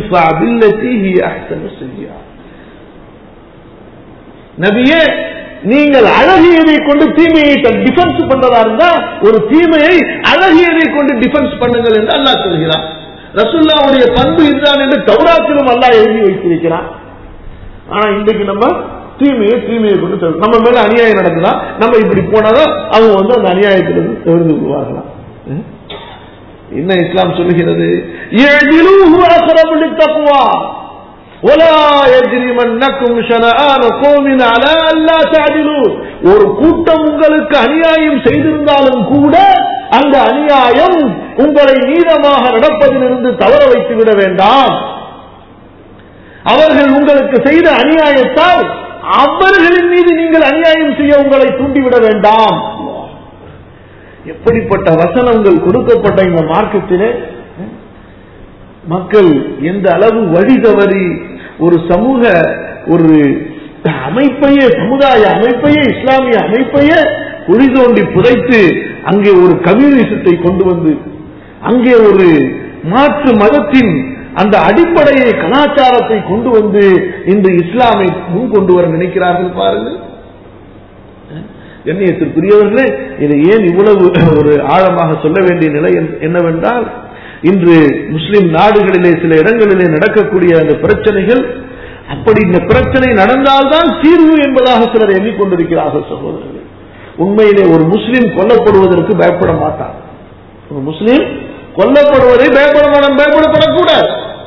நபியே நீங்கள் அழகியதை கொண்டு தீமையை டிஃபென்ஸ் பண்றதா இருந்தா ஒரு தீமையை அழகியதை கொண்டு டிஃபென்ஸ் பண்ணுங்கள் என்று அல்லாஹ் சொல்கிறான் ரசுல்லாவுடைய பண்பு இதுதான் என்று தௌராத்திலும் அல்லாஹ் எழுதி வைத்திருக்கிறான் ஆனா இன்றைக்கு நம்ம தீமையை தீமையை கொண்டு தவிர்க்கணும். நம்ம மேல அநியாயம் நடக்குதா நம்ம இப்படி போனாதான் அவங்க வந்து அந்த அநியாயத்திலிருந்து தவிர்த்து விடுவார்களாம் ம்? என்ன இஸ்லாம் சொல்லுகிறது يَعْدِلُوهُ أَقْرَبُ لِلتَّقْوَى وَلَا يَجْرِمَنَّكُمْ شَنَآنُ قَوْمٍ عَلَى أَلَّا تَعْدِلُوا ஒரு கூட்டம் உங்களுக்கு அநியாயம் செய்திருந்தாலும் கூட அந்த அநியாயம் உங்களை நீதமாக நடப்பதிலிருந்து தவற வைத்து விட வேண்டாம் அவர்கள் உங்களுக்கு செய்த அநியாயத்தால் அவர்களின் மீது நீங்கள் அநியாயம் செய்ய உங்களை தூண்டிவிட வேண்டாம் எப்படிப்பட்ட வசனங்கள் கொடுக்கப்பட்ட இந்த மார்க்கத்திலே மக்கள் எந்த அளவு வழி தவறி ஒரு சமூக ஒரு அமைப்பையே சமுதாய அமைப்பையே இஸ்லாமிய அமைப்பையே குழி தோண்டி புதைத்து அங்கே ஒரு கம்யூனிசத்தை கொண்டு வந்து அங்கே ஒரு மாற்று மதத்தின் அந்த அடிப்படையை கலாச்சாரத்தை கொண்டு வந்து இன்று இஸ்லாமை முன் கொண்டு வர நினைக்கிறார்கள் பாருங்கள் கண்ணியத்திற்குரியவர்களே இதை ஏன் இவ்வளவு ஒரு ஆழமாக சொல்ல வேண்டிய நிலை en- என்னவென்றால் இன்று முஸ்லிம் நாடுகளிலே சில இடங்களிலே நடக்கக்கூடிய அந்த பிரச்சனைகள் அப்படி இந்த பிரச்சனை நடந்தால்தான் தீர்வு என்பதாக சிலர் எண்ணிக்கொண்டிருக்கிறார்கள் சகோதரர்களே உண்மையிலே ஒரு முஸ்லிம் கொல்லப்படுவதற்கு பயப்பட மாட்டார் ஒரு முஸ்லிம் கொல்லப்படுவதை பயப்பட மாட்டான் பயப்படப்படக்கூடாது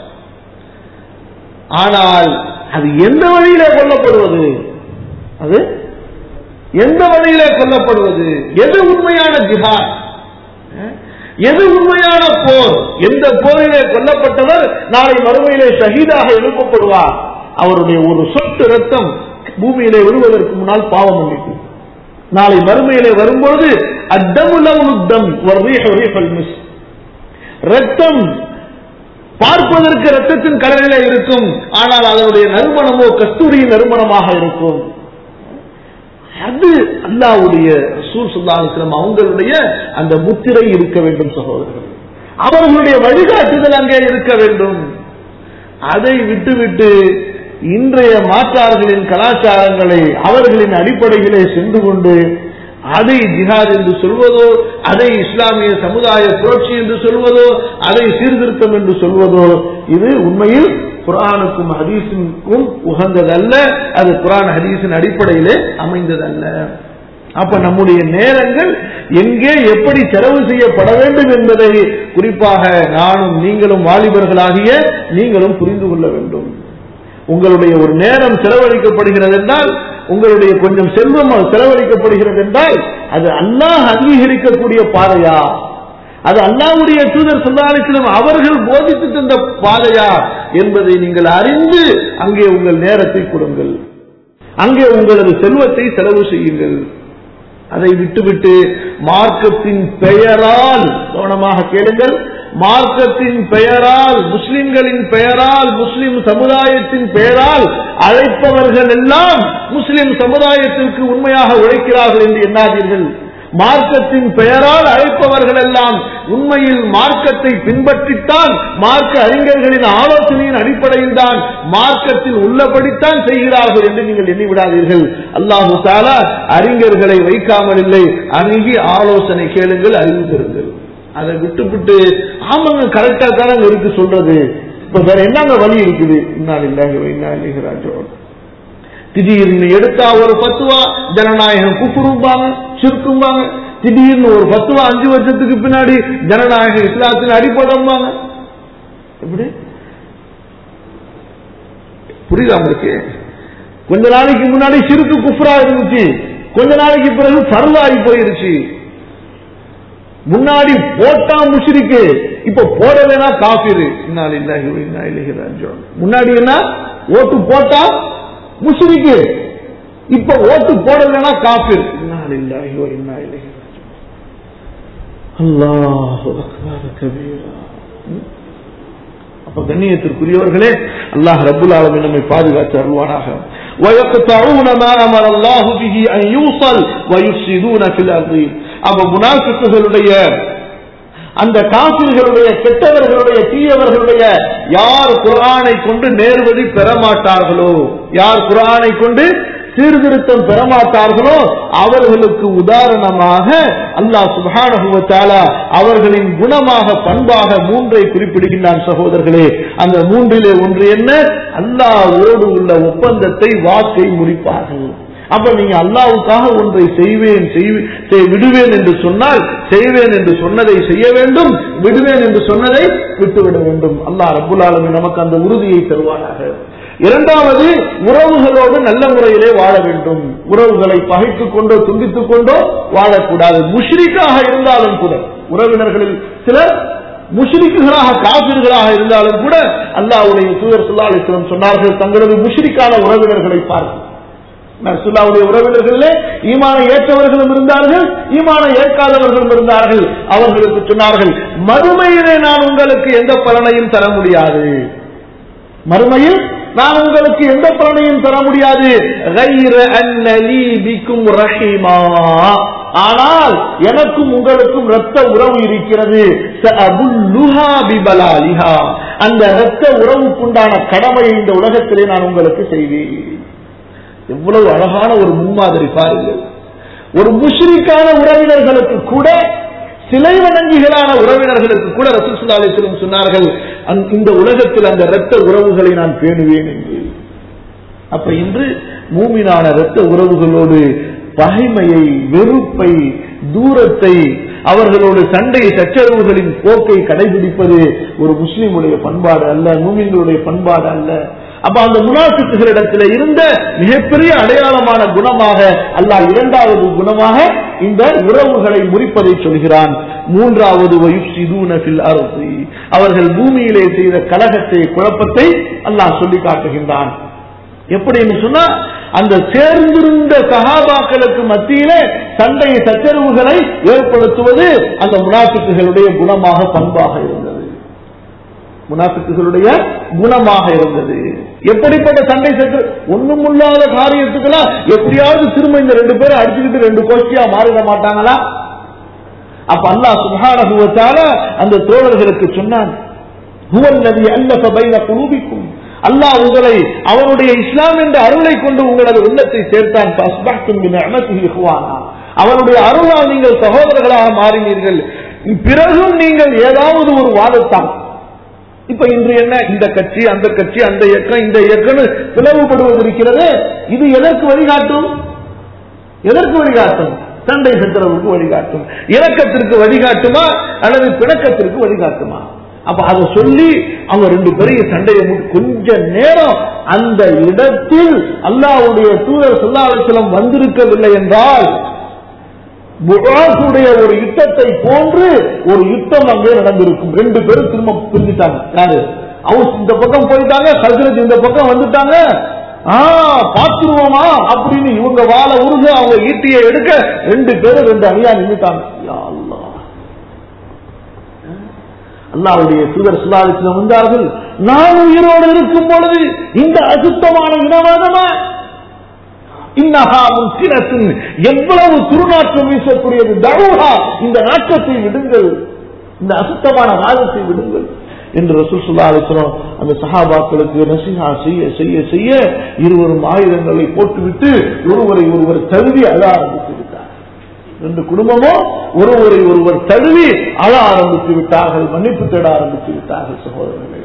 ஆனால் அது எந்த வழியிலே கொல்லப்படுவது அது எந்த வழியிலே கொல்லப்படுவது எது உண்மையான ஜிஹாத் அஹ்? எது உண்மையான போர் எந்த போரிலே கொல்லப்பட்டவர் நாளை மறுமையிலே ஷஹீதாக எழுப்பப்படுவார் அவருடைய ஒரு சொட்டு ரத்தம் பூமியிலே விழுவதற்கு முன்னால் பாவம் மன்னிப்பு நாளை மறுமையிலே வரும்பொழுது அத்தமுலம் மிஸ் ரத்தம் பார்ப்பதற்கு ரத்தத்தின் கடலிலே இருக்கும் ஆனால் அதனுடைய நறுமணமோ கஸ்தூரியின் நறுமணமாக இருக்கும் அது அல்லாவுடைய ரசூல் சுல்லாஸ்லம் அவங்களுடைய அந்த முத்திரை இருக்க வேண்டும் சகோதரர்கள் அவர்களுடைய வழிகாட்டுதல் அங்கே இருக்க வேண்டும் அதை விட்டுவிட்டு இன்றைய மாற்றார்களின் கலாச்சாரங்களை அவர்களின் அடிப்படையிலே சென்று கொண்டு அதை ஜிஹாத் என்று சொல்வதோ அதை இஸ்லாமிய சமுதாய புரட்சி என்று சொல்வதோ அதை சீர்திருத்தம் என்று சொல்வதோ இது உண்மையில் குரானுக்கும் ஹதீஸுக்கும் உகந்ததல்ல அது குரான் ஹதீஸின் அடிப்படையிலே அமைந்ததல்ல அப்ப நம்முடைய நேரங்கள் எங்கே எப்படி செலவு செய்யப்பட வேண்டும் என்பதை குறிப்பாக நானும் நீங்களும் வாலிபர்களாகிய நீங்களும் புரிந்து கொள்ள வேண்டும் உங்களுடைய ஒரு நேரம் செலவழிக்கப்படுகிறது என்றால் உங்களுடைய கொஞ்சம் செல்வம் செலவழிக்கப்படுகிறது என்றால் அது அல்லாஹ் அங்கீகரிக்கக்கூடிய பாதையா அது அல்லாவுடைய தூதர் சொல்லாலிசிலும் அவர்கள் போதித்து தந்த பாதையா என்பதை நீங்கள் அறிந்து அங்கே உங்கள் நேரத்தை கொடுங்கள் அங்கே உங்களது செல்வத்தை செலவு செய்யுங்கள் அதை விட்டுவிட்டு மார்க்கத்தின் பெயரால் கவனமாக கேளுங்கள் மார்க்கத்தின் பெயரால் முஸ்லிம்களின் பெயரால் முஸ்லிம் சமுதாயத்தின் பெயரால் அழைப்பவர்கள் எல்லாம் முஸ்லிம் சமுதாயத்திற்கு உண்மையாக உழைக்கிறார்கள் என்று எண்ணாதீர்கள் மார்க்கத்தின் பெயரால் அழைப்பவர்கள் எல்லாம் உண்மையில் மார்க்கத்தை பின்பற்றித்தான் மார்க்க அறிஞர்களின் ஆலோசனையின் அடிப்படையில் தான் மார்க்கத்தில் உள்ளபடித்தான் செய்கிறார்கள் என்று நீங்கள் எண்ணிவிடாதீர்கள் அல்லாஹு தாலா அறிஞர்களை வைக்காமல் இல்லை அணுகி ஆலோசனை கேளுங்கள் அறிவு பெறுங்கள் அதை விட்டுவிட்டு ஆமாங்க கரெக்டா தானே இருக்கு சொல்றது இப்ப வேற என்னங்க வழி இருக்குது இன்னால் இல்லாஹி இன்னா இலைஹி ராஜிஊன் திடீர்னு எடுத்தா ஒரு பத்துவா ஜனநாயகம் குப்புரும்பாங்க சிறுக்கும்பாங்க திடீர்னு ஒரு பத்துவா அஞ்சு வருஷத்துக்கு பின்னாடி ஜனநாயகம் இஸ்லாத்தின் அடிப்படம்பாங்க எப்படி புரியுதா உங்களுக்கு கொஞ்ச நாளைக்கு முன்னாடி சிறுக்கு குஃப்ரா இருந்துச்சு கொஞ்ச நாளைக்கு பிறகு பருவாகி போயிருச்சு முன்னாடி போட்டா முஷிரிக்கு இப்ப போடலைனா காபிரு இன்னால் இல்லாஹி வ இன்னா இலைஹி ராஜிஊன் முன்னாடி என்ன ஓட்டு போட்டா முஷிரிக்கு இப்ப ஓட்டு போடலைனா காபிர் இன்னால் இல்லாஹி வ இன்னா இலைஹி ராஜிஊன் அல்லாஹு அக்பர் கபீரா ம்? அப்ப கண்ணியத்திற்குரியவர்களே அல்லாஹ் ரப்புல் ஆலமீன் நம்மை பாதுகாத்து அருள்வானாக ويقطعون ما امر الله به ان يوصل ويفسدون في الارض அப்ப முனாஃபிக்குகளுடைய அந்த காபிர்களுடைய கெட்டவர்களுடைய தீயவர்களுடைய யார் குரானை கொண்டு நேர்வழி பெறமாட்டார்களோ யார் குரானை கொண்டு சீர்திருத்தம் பெறமாட்டார்களோ அவர்களுக்கு உதாரணமாக அல்லாஹ் சுப்ஹானஹு வ தஆலா அவர்களின் குணமாக பண்பாக மூன்றை குறிப்பிடுகின்றான் சகோதரர்களே அந்த மூன்றிலே ஒன்று என்ன அல்லாஹ்வோடு உள்ள ஒப்பந்தத்தை வாக்கை முடிப்பார்கள் அப்ப நீங்க அல்லாவுக்காக ஒன்றை செய்வேன் செய்வே- செய்- விடுவேன் என்று சொன்னால் செய்வேன் என்று சொன்னதை செய்ய வேண்டும் விடுவேன் என்று சொன்னதை விட்டுவிட வேண்டும் அல்லாஹ் ரப்புல் ஆலமீன் நமக்கு அந்த உறுதியை தருவானாக இரண்டாவது உறவுகளோடு நல்ல முறையிலே வாழ வேண்டும் உறவுகளை பகைத்துக் கொண்டோ துண்டித்துக் கொண்டோ வாழக்கூடாது முஷ்ரிக்காக இருந்தாலும் கூட உறவினர்களில் சிலர் முஷ்ரிக்குகளாக காபிர்களாக இருந்தாலும் கூட அல்லாஹ்வுடைய தூதர் ஸல்லல்லாஹு அலைஹி வஸல்லம் சொன்னார்கள் தங்களது முஷ்ரிக்கான உறவினர்களை பார்த்து ரசூலுல்லாஹ்வுடைய உறவினர்களிலே ஈமான ஏற்றவர்களும் இருந்தார்கள் ஈமான ஏற்காதவர்களும் இருந்தார்கள் அவர்களுக்கு சொன்னார்கள் மறுமையிலே நான் உங்களுக்கு எந்த பலனையும் தர முடியாது மறுமையில் நான் உங்களுக்கு எந்த பலனையும் தர முடியாது غَيْرَ أَنَّ لِي بِكُمْ رَحِيمًا. ஆனால் எனக்கும் உங்களுக்கும் இரத்த உறவு இருக்கிறது سَأَبُلُّهَا بِبَلَالِهَا. அந்த இரத்த உறவுக்குண்டான கடமையை இந்த உலகத்திலே நான் உங்களுக்கு செய்வேன் எவ்வளவு அழகான ஒரு முன்மாதிரி பாருங்கள் ஒரு முஷ்ரிக்கான உறவினர்களுக்கு கூட சிலை வணங்கிகளான உறவினர்களுக்கு கூட ரசூலுல்லாஹி அலைஹி வஸல்லம் சொன்னார்கள் அந்த- இந்த உலகத்தில் அந்த இரத்த உறவுகளை நான் பேணுவேன் என்று அப்ப இன்று மூமினான இரத்த உறவுகளோடு பகைமையை வெறுப்பை தூரத்தை அவர்களோடு சண்டை சச்சரவுகளின் போக்கை கடைபிடிப்பது ஒரு முஸ்லிமுடைய பண்பாடு அல்ல மூமின்களுடைய பண்பாடு அல்ல அப்ப அந்த முனாஃபிக்குகளிடத்தில் இருந்த மிகப்பெரிய அடையாளமான குணமாக அல்லாஹ் இரண்டாவது குணமாக இந்த உறவுகளை முறிப்பதை சொல்கிறான் மூன்றாவது வயுப்சிதூன ஃபில் அர்தி. அவர்கள் பூமியிலே செய்த கலகத்தை குழப்பத்தை அல்லாஹ் சொல்லி காட்டுகின்றான் எப்படின்னு சொன்னா அந்த சேர்ந்திருந்த சகாபாக்களுக்கு மத்தியிலே சண்டை சச்சரவுகளை ஏற்படுத்துவது அந்த முனாஃபிக்குகளுடைய குணமாக பண்பாக இருந்தது முனாஃபிக்குகளுடைய குணமாக இருந்தது எப்படிப்பட்ட சண்டை சச்சர ஒண்ணுமில்லாத காரியத்துக்கெல்லாம் எப்படியாவது திரும்ப இந்த ரெண்டு பேரும் அடிச்சுக்கிட்டு ரெண்டு கோஷ்டியா மாறிட மாட்டாங்களா அப்ப அல்லாஹ் சுப்ஹானஹு வ தஆலா அந்த தோழர்களுக்கு சொன்னான் هو الذي ألف بين قلوبكم அல்லாஹ் உங்களை அவனுடைய இஸ்லாம் என்ற அருளை கொண்டு உங்களது உள்ளத்தை சேர்த்தான் فأصبحتم بنعمته إخوانا. அவனுடைய அருளால் நீங்கள் சகோதரர்களாக மாறினீர்கள் பிறகும் நீங்கள் ஏதாவது ஒரு வாதத்தான் இப்ப இன்று என்ன இந்த கட்சி அந்த கட்சி அந்த இயக்கம் இந்த இயக்கம் பிளவுபடுவது இருக்கிறது இது எதற்கு வழிகாட்டும் எதற்கு வழிகாட்டும் சண்டை சச்சரவுக்கு வழிகாட்டும் இணக்கத்திற்கு வழிகாட்டுமா அல்லது பிணக்கத்திற்கு வழிகாட்டுமா அப்ப அதை சொல்லி அவங்க ரெண்டு பேரையும் சண்டையை மூட்டி கொஞ்ச நேரம் அந்த இடத்தில் அல்லாஹ்வுடைய தூதர் சொல்லாசலம் வந்திருக்கவில்லை என்றால் புகாசுடைய ஒரு யுத்தத்தை போன்று ஒரு யுத்தம் அங்கே நடந்திருக்கும் ரெண்டு பேரும் திரும்ப பிரிஞ்சுட்டாங்க யாரு அவங்க இந்த பக்கம் போயிட்டாங்க ஹசரத் இந்த பக்கம் வந்துட்டாங்க ஆ பாத்துருவோமா அப்படின்னு இவங்க வாழ உருக அவங்க ஈட்டியை எடுக்க ரெண்டு பேரும் ரெண்டு அணியா நின்றுட்டாங்க யா அல்லாஹ். அல்லாவுடைய தூதர் சுல்லாலிசிலம் வந்தார்கள் நான் உயிரோடு இருக்கும் பொழுது இந்த அசுத்தமான இனவாதமா இன்னஹா முன்சினத்தின் எவ்வளவு துருநாற்றம் வீசக்கூடியது தருஹா இந்த நாற்றத்தை விடுங்கள் இந்த அசுத்தமான வாதத்தை விடுங்கள் என்று ரசூல் சுல்லா அலிஸ்லாம் அந்த சஹாபாக்களுக்கு நசிஹா செய்ய செய்ய செய்ய இருவரும் ஆயுதங்களை போட்டுவிட்டு ஒருவரை ஒருவர் தழுவி அழ ஆரம்பித்து விட்டார் ரெண்டு குடும்பமும் ஒருவரை ஒருவர் தழுவி அழ ஆரம்பித்து விட்டார்கள் மன்னிப்பு தேட ஆரம்பித்து விட்டார்கள் சகோதரர்களே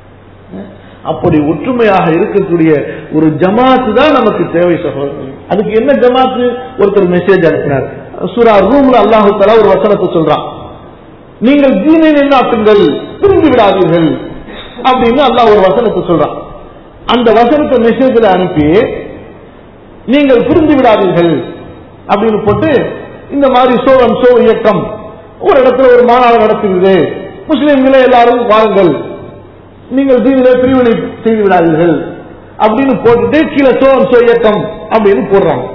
அப்படி ஒற்றுமையாக இருக்கக்கூடிய ஒரு ஜமாத்து தான் நமக்கு தேவை சகோதரர்கள் அதுக்கு என்ன ஜமாத்து ஒருத்தர் மெசேஜ் அனுப்பினார் சூரா ரூம்ல அல்லாஹு தலா ஒரு வசனத்தை சொல்றான் நீங்கள் தீனை நின்னாட்டுங்கள் பிரிந்து விடாதீர்கள் அப்படின்னு அல்லாஹ் ஒரு வசனத்தை சொல்றான் அந்த வசனத்தை மெசேஜில் அனுப்பி நீங்கள் பிரிந்து விடாதீர்கள் அப்படின்னு போட்டு இந்த மாதிரி சோ அண்ட் சோ இயக்கம் ஒரு இடத்துல ஒரு மாநாடு நடத்துகிறது முஸ்லிம்களே எல்லாரும் வாருங்கள் நீங்கள் தீவிர பிரிவினை செய்து விடாதீர்கள் அப்படின்னு போட்டுட்டு கீழே சோ அண்ட் சோ இயக்கம் அப்படின்னு போடுறாங்க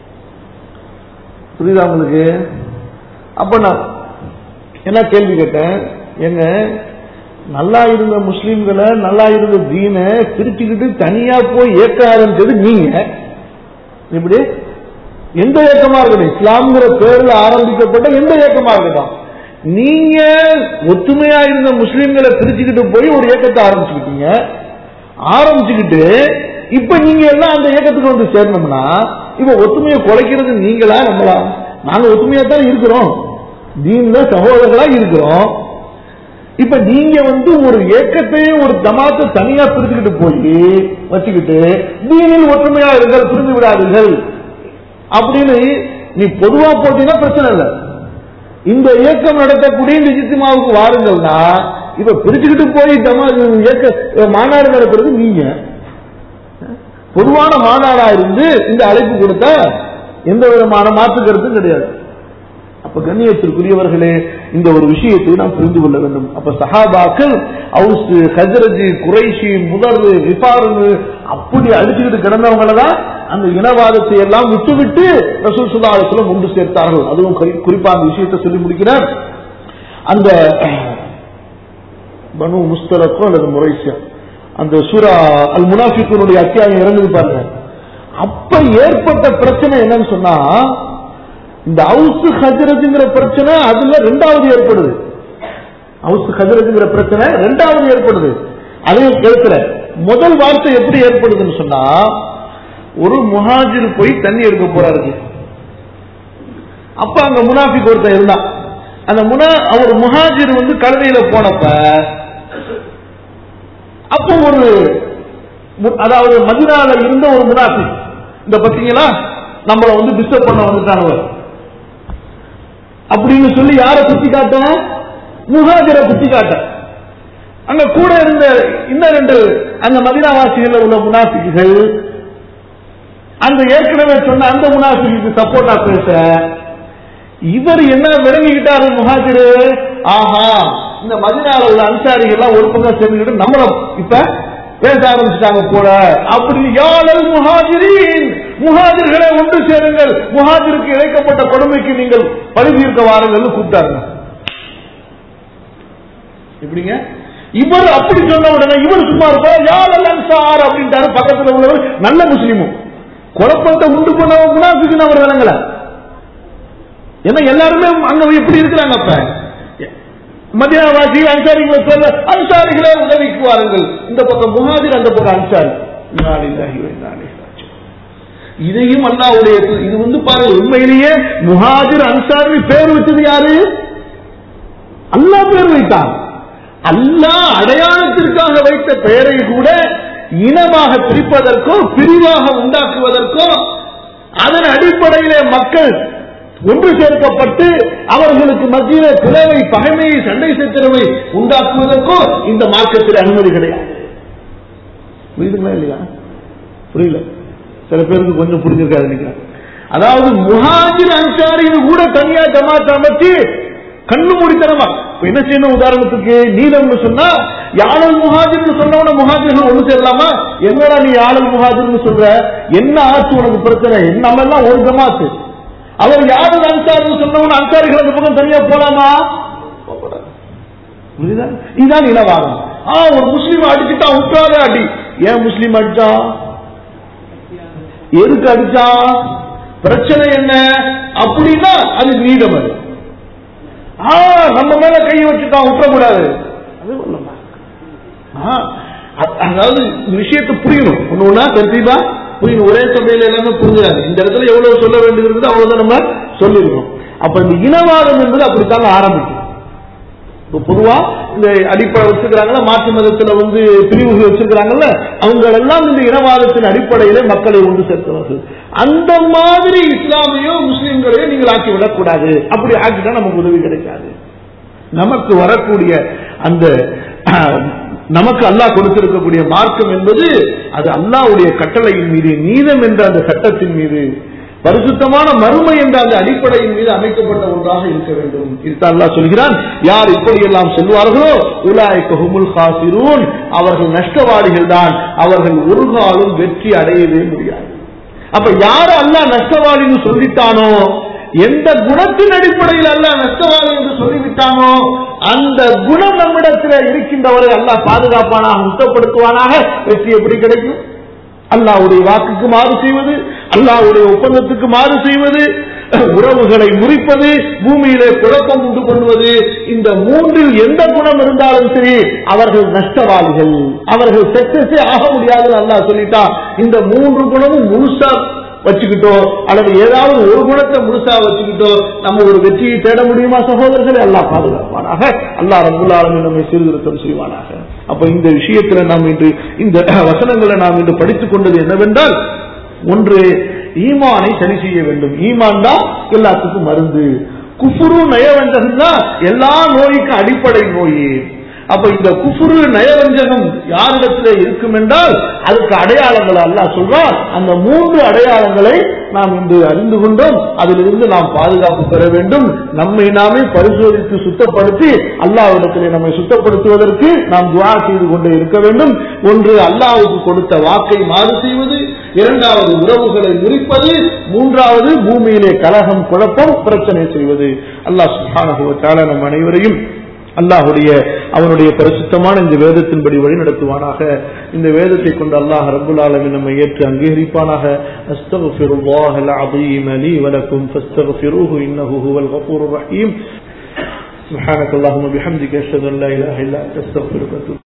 புரியுதா உங்களுக்கு அப்ப நான் என்ன கேள்வி கேட்டேன் எங்க நல்லா இருந்த முஸ்லிம்களை நல்லா இருந்த தீனை பிரிச்சுக்கிட்டு தனியா போய் ஏற்க ஆரம்பிச்சது நீங்க இப்படி எந்த இயக்கமா இருக்கட்டும் இஸ்லாம்ங்கிற பேர்ல ஆரம்பிக்கப்பட்ட எந்த இயக்கமா இருக்கட்டும் நீங்க ஒத்துமையா இருந்த முஸ்லிம்களை பிரிச்சுக்கிட்டு போய் ஒரு இயக்கத்தை ஆரம்பிச்சுக்கிட்டீங்க ஆரம்பிச்சுக்கிட்டு இப்ப நீங்க எல்லாம் அந்த இயக்கத்துக்கு வந்து சேரணும்னா இப்ப ஒத்துமையை குலைக்கிறது நீங்களா நம்மளா நாங்க ஒத்துமையா தான் இருக்கிறோம் தீன்ல சகோதரர்களா இருக்கிறோம் இப்ப நீங்க வந்து ஒரு இயக்கத்தையே ஒரு ஜமாத்தை தனியா பிரிச்சுக்கிட்டு போய் வச்சுக்கிட்டு தீனில் ஒற்றுமையா இருங்கள் பிரிந்து விடாதீர்கள் அப்படின்னு நீ பொதுவா போட்டீங்கன்னா பிரச்சனை இல்லை இந்த இயக்கம் நடத்தக்கூடிய நிஜித்திமாவுக்கு வாருங்கள்னா இப்ப பிரிச்சுக்கிட்டு போய் ஜமா- இயக்க மாநாடு நடத்துறது நீங்க பொதுவான மாநாடா இருந்து இந்த அழைப்பு கொடுத்தா எந்த விதமான மாற்று கருத்தும் கிடையாது அப்ப கண்ணியத்திற்குரியவர்களே இந்த ஒரு விஷயத்தை நாம் புரிந்து கொள்ள வேண்டும் அப்ப சஹாபாக்கள் அவுஸ் ஹஜரஜி குறைஷி முதர் விபாருன்னு அப்படி அடிச்சுக்கிட்டு கிடந்தவங்கள தான் அந்த இனவாதத்தை எல்லாம் விட்டுவிட்டு ரசூல் சுல்லா அலிஸ்லம் ஒன்று சேர்த்தார்கள் அதுவும் குறி- குறிப்பா அந்த விஷயத்தை சொல்லி முடிக்கிறார் அந்த பனு முஸ்தலக்கோ அல்லது முறைசியம் அந்த சூரா அல் முனாஃபிக்குனுடைய அத்தியாயம் இறங்குது பாருங்க அப்ப ஏற்பட்ட பிரச்சனை என்னன்னு சொன்னா இந்த அவுசு ஹஜரதுங்கிற பிரச்சனை அதுல ரெண்டாவது ஏற்படுது அவுசு ஹஜரதுங்கிற பிரச்சனை ரெண்டாவது ஏற்படுது அதையும் கேட்கிற முதல் வார்த்தை எப்படி ஏற்படுதுன்னு சொன்னா ஒரு முஹாஜிர் போய் தண்ணி எடுக்க போறாரு அப்ப அங்க முனாஃபிக் ஒருத்தன் இருந்தான் அந்த முனா அவர் முஹாஜிர் வந்து கழுதையில போனப்ப அப்போ ஒரு மு- அதாவது மதினால இருந்த ஒரு முனாஃபிக் இந்த பாத்தீங்களா நம்மள வந்து டிஸ்டர்ப் பண்ண வந்துட்டாங்க அப்படின்னு சொல்லி யாரை குத்தி காட்ட முஹாஜரை குத்தி காட்ட அங்க கூட இருந்த இன்னும் ரெண்டு அந்த மதினாவாசிகள் உள்ள முனாஃபிக்குகள் அந்த ஏற்கனவே சொன்ன அந்த முனாஃபிக்கு சப்போர்ட்டா பேச இவர் என்ன விளங்கிக்கிட்டாரு முஹாஜிரு ஆஹா இந்த மதினால உள்ள அன்சாரிகள் எல்லாம் ஒரு பக்கம் சேர்ந்துக்கிட்டு நம்மள இப்ப பேச ஆரம்பிச்சிட்டாங்க போல அப்படி யாழல் முஹாஜிரின் முஹாஜிர்களை ஒன்று சேருங்கள் முஹாஜிருக்கு இழைக்கப்பட்ட கொடுமைக்கு நீங்கள் பழி தீர்க்க வாருங்கள்னு கூப்பிட்டாருங்க எப்படிங்க இவர் அப்படி சொன்ன உடனே இவர் சும்மா இருப்பா யாழல் அன்சார் அப்படின்ட்டாரு பக்கத்துல உள்ளவர் நல்ல முஸ்லீமும் குழப்பத்தை உண்டு பண்ணவங்க முனாஃபிக்குன்னு அவர் விளங்கல ஏன்னா எல்லாருமே அங்க எப்படி இருக்கிறாங்க அப்ப மதியாவாசி அன்சாரிகளை சொல்ல அன்சாரிகளே உதவிக்கு வாருங்கள் இந்த பக்கம் முஹாஜிர் அந்த பக்கம் அன்சாரி இன்னா லில்லாஹி வ இன்னா இலைஹி ராஜிஊன். இதையும் அல்லாவுடைய இது வந்து பாருங்க உண்மையிலேயே முஹாஜிர் அன்சாரி பேர் வச்சது யாரு அல்லாஹ் பேர் வைத்தான் அல்லாஹ் அடையாளத்திற்காக வைத்த பெயரை கூட இனமாக பிரிப்பதற்கோ பிரிவாக உண்டாக்குவதற்கோ அதன் அடிப்படையிலே மக்கள் ஒன்று சேர்க்கப்பட்டு அவர்களுக்கு மத்தியிலே பிளவை பகைமையை சண்டை சச்சரவை உண்டாக்குவதற்கோ இந்த மார்க்கத்தில் அனுமதி கிடையாது புரியுதுங்களா இல்லையா புரியல சில பேருக்கு கொஞ்சம் புரிஞ்சிருக்காது நினைக்கிறேன் அதாவது முஹாஜிர் அன்சாரின்னு கூட தனியா ஜமாத் அமைச்சு கண்ணு மூடித்தனமா இப்ப என்ன செய்யணும் உதாரணத்துக்கு நீதம்னு சொன்னா யாழல் முஹாஜிர்னு சொன்னவன முஹாஜிர்கள் ஒண்ணு சேரலாமா என்னடா நீ யாழல் முஹாஜிர்னு சொல்ற என்ன ஆச்சு உனக்கு பிரச்சனை என்ன நம்ம எல்லாம் ஒரு ஜமாத்து அவர் யாழல் அன்சாரின்னு சொன்னவன அன்சாரிகள் அந்த பக்கம் தனியா போலாமா போகக்கூடாது. புரியுதா இதுதான் இனவாதம் ஆ ஒரு முஸ்லீம் அடிச்சுட்டா உட்காத அடி ஏன் முஸ்லீம் அடிச்சா எதுக்கு அடிச்சா பிரச்சனை என்ன அப்படின்னா அது நீதம் அது ஆ நம்ம மேல கை வச்சுட்டான் விட்டுறக்கூடாது அது ஒண்ணுமா ஆ, அ- அதாவது இந்த விஷயத்தை புரியணும் ஒண்ணு ஒண்ணா தெரியுமா புரியணும் ஒரே சபையில எல்லாமே புரிஞ்சாது இந்த இடத்துல எவ்வளவு சொல்ல வேண்டியது இருக்குது அவ்வளவுதான் நம்ம சொல்லிருக்கோம் அப்ப இந்த இனவாதம் என்பது அப்படித்தாங்க ஆரம்பிக்கும் இப்ப பொதுவா இந்த அடிப்படை வச்சிருக்கிறாங்கல்ல மாற்று மதத்துல வந்து பிரிவுகள் வச்சிருக்கிறாங்கல்ல அவங்க எல்லாம் இந்த இனவாதத்தின் அடிப்படையில மக்களை ஒன்று சேர்க்கிறார்கள் அந்த மாதிரி இஸ்லாமியோ முஸ்லிம்களையோ நீங்கள் ஆக்கி விடக்கூடாது அப்படி ஆக்கிட்டா நமக்கு உதவி கிடைக்காது நமக்கு வரக்கூடிய அந்த அஹ், நமக்கு அல்லாஹ் கொடுத்திருக்கக்கூடிய மார்க்கம் என்பது அது அல்லாஹ்வுடைய கட்டளையின் மீது நீதம் என்ற அந்த சட்டத்தின் மீது பரிசுத்தமான மறுமை என்ற அந்த அடிப்படையின் மீது அமைக்கப்பட்ட ஒன்றாக இருக்க வேண்டும் இதுதான் அல்லாஹ் சொல்கிறான் யார் இப்படியெல்லாம் செல்வார்களோ உலாய்க்கு ஹுமுல் ஹாசிரூன் அவர்கள் நஷ்டவாளிகள் தான் அவர்கள் ஒரு காலம் வெற்றி அடையவே முடியாது அப்ப யாரு அல்லாஹ் நஷ்டவாளின்னு சொல்லிட்டானோ எந்த குணத்தின் அடிப்படையில் அல்லாஹ் நஷ்டவாளி என்று சொல்லிவிட்டானோ அந்த குணம் நம்மிடத்தில் இருக்கின்றவரை அல்லாஹ் பாதுகாப்பானாக சுத்தப்படுத்துவானாக வெற்றி எப்படி கிடைக்கும் அல்லாஹ்வுடைய வாக்குக்கு மாறு செய்வது அல்லாஹ்வுடைய ஒப்பந்தத்துக்கு மாறு செய்வது உறவுகளை முறிப்பது பூமியிலே குழப்பம் உண்டு பண்ணுவது இந்த மூன்றில் எந்த குணம் இருந்தாலும் சரி அவர்கள் நஷ்டவாளிகள் அவர்கள் சக்சஸே ஆக முடியாதுன்னு அல்லாஹ் சொல்லிட்டா இந்த மூன்று குணமும் முழுசா வச்சுக்கிட்டோ அல்லது ஏதாவது ஒரு குணத்தை முழுசா வச்சுக்கிட்டோ நம்ம ஒரு வெற்றியை தேட முடியுமா சகோதரர்களே அல்லாஹ் பாதுகாப்பானாக அல்லாஹ் ரபுல் ஆலமீன் நம்மை சீர்திருத்தம் செய்வானாக அப்ப இந்த விஷயத்துல நாம் இன்று இந்த வசனங்களை நாம் இன்று படித்துக் கொண்டது என்னவென்றால் ஒன்று ஈமானை சரி செய்ய வேண்டும் ஈமான் தான் எல்லாத்துக்கும் மருந்து குஃபுரு நயவஞ்சகம் தான் எல்லா நோய்க்கும் அடிப்படை நோய் அப்ப இந்த குஃபுரு நயவஞ்சகம் யாரிடத்துல இருக்கும் என்றால் அதுக்கு அடையாளங்கள் அல்லாஹ் சொல்றார் அந்த மூன்று அடையாளங்களை நாம் இன்று அறிந்து கொண்டோம் அதிலிருந்து நாம் பாதுகாப்பு பெற வேண்டும் நம்மை நாமே பரிசோதித்து சுத்தப்படுத்தி அல்லாஹ்விடத்திலே நம்மை சுத்தப்படுத்துவதற்கு நாம் துவா செய்து கொண்டே இருக்க வேண்டும் ஒன்று அல்லாஹ்வுக்கு கொடுத்த வாக்கை மாறு செய்வது இரண்டாவது உறவுகளை முறிப்பது மூன்றாவது பூமியிலே கலகம் குழப்பம் பிரச்சனை செய்வது அல்லாஹ் சுப்ஹானஹு வ தஆலா நம் அனைவரையும் அல்லாஹுடைய அவனுடைய பரிசுத்தமான இந்த வேதத்தின்படி வழி நடத்துவானாக இந்த வேதத்தை கொண்டு அல்லாஹ் ரப்புல் ஆலமீன் நம்மை ஏற்று அங்கீகரிப்பானாக அஸ்தக்ஃபிருல்லாஹல் அஸீம் லீ வலக்கும் ஃபஸ்தக்ஃபிரூஹு இன்னஹு ஹுவல் கஃபூருர் ரஹீம் سبحانك اللهم وبحمدك اشهد ان لا اله الا انت استغفرك واتوب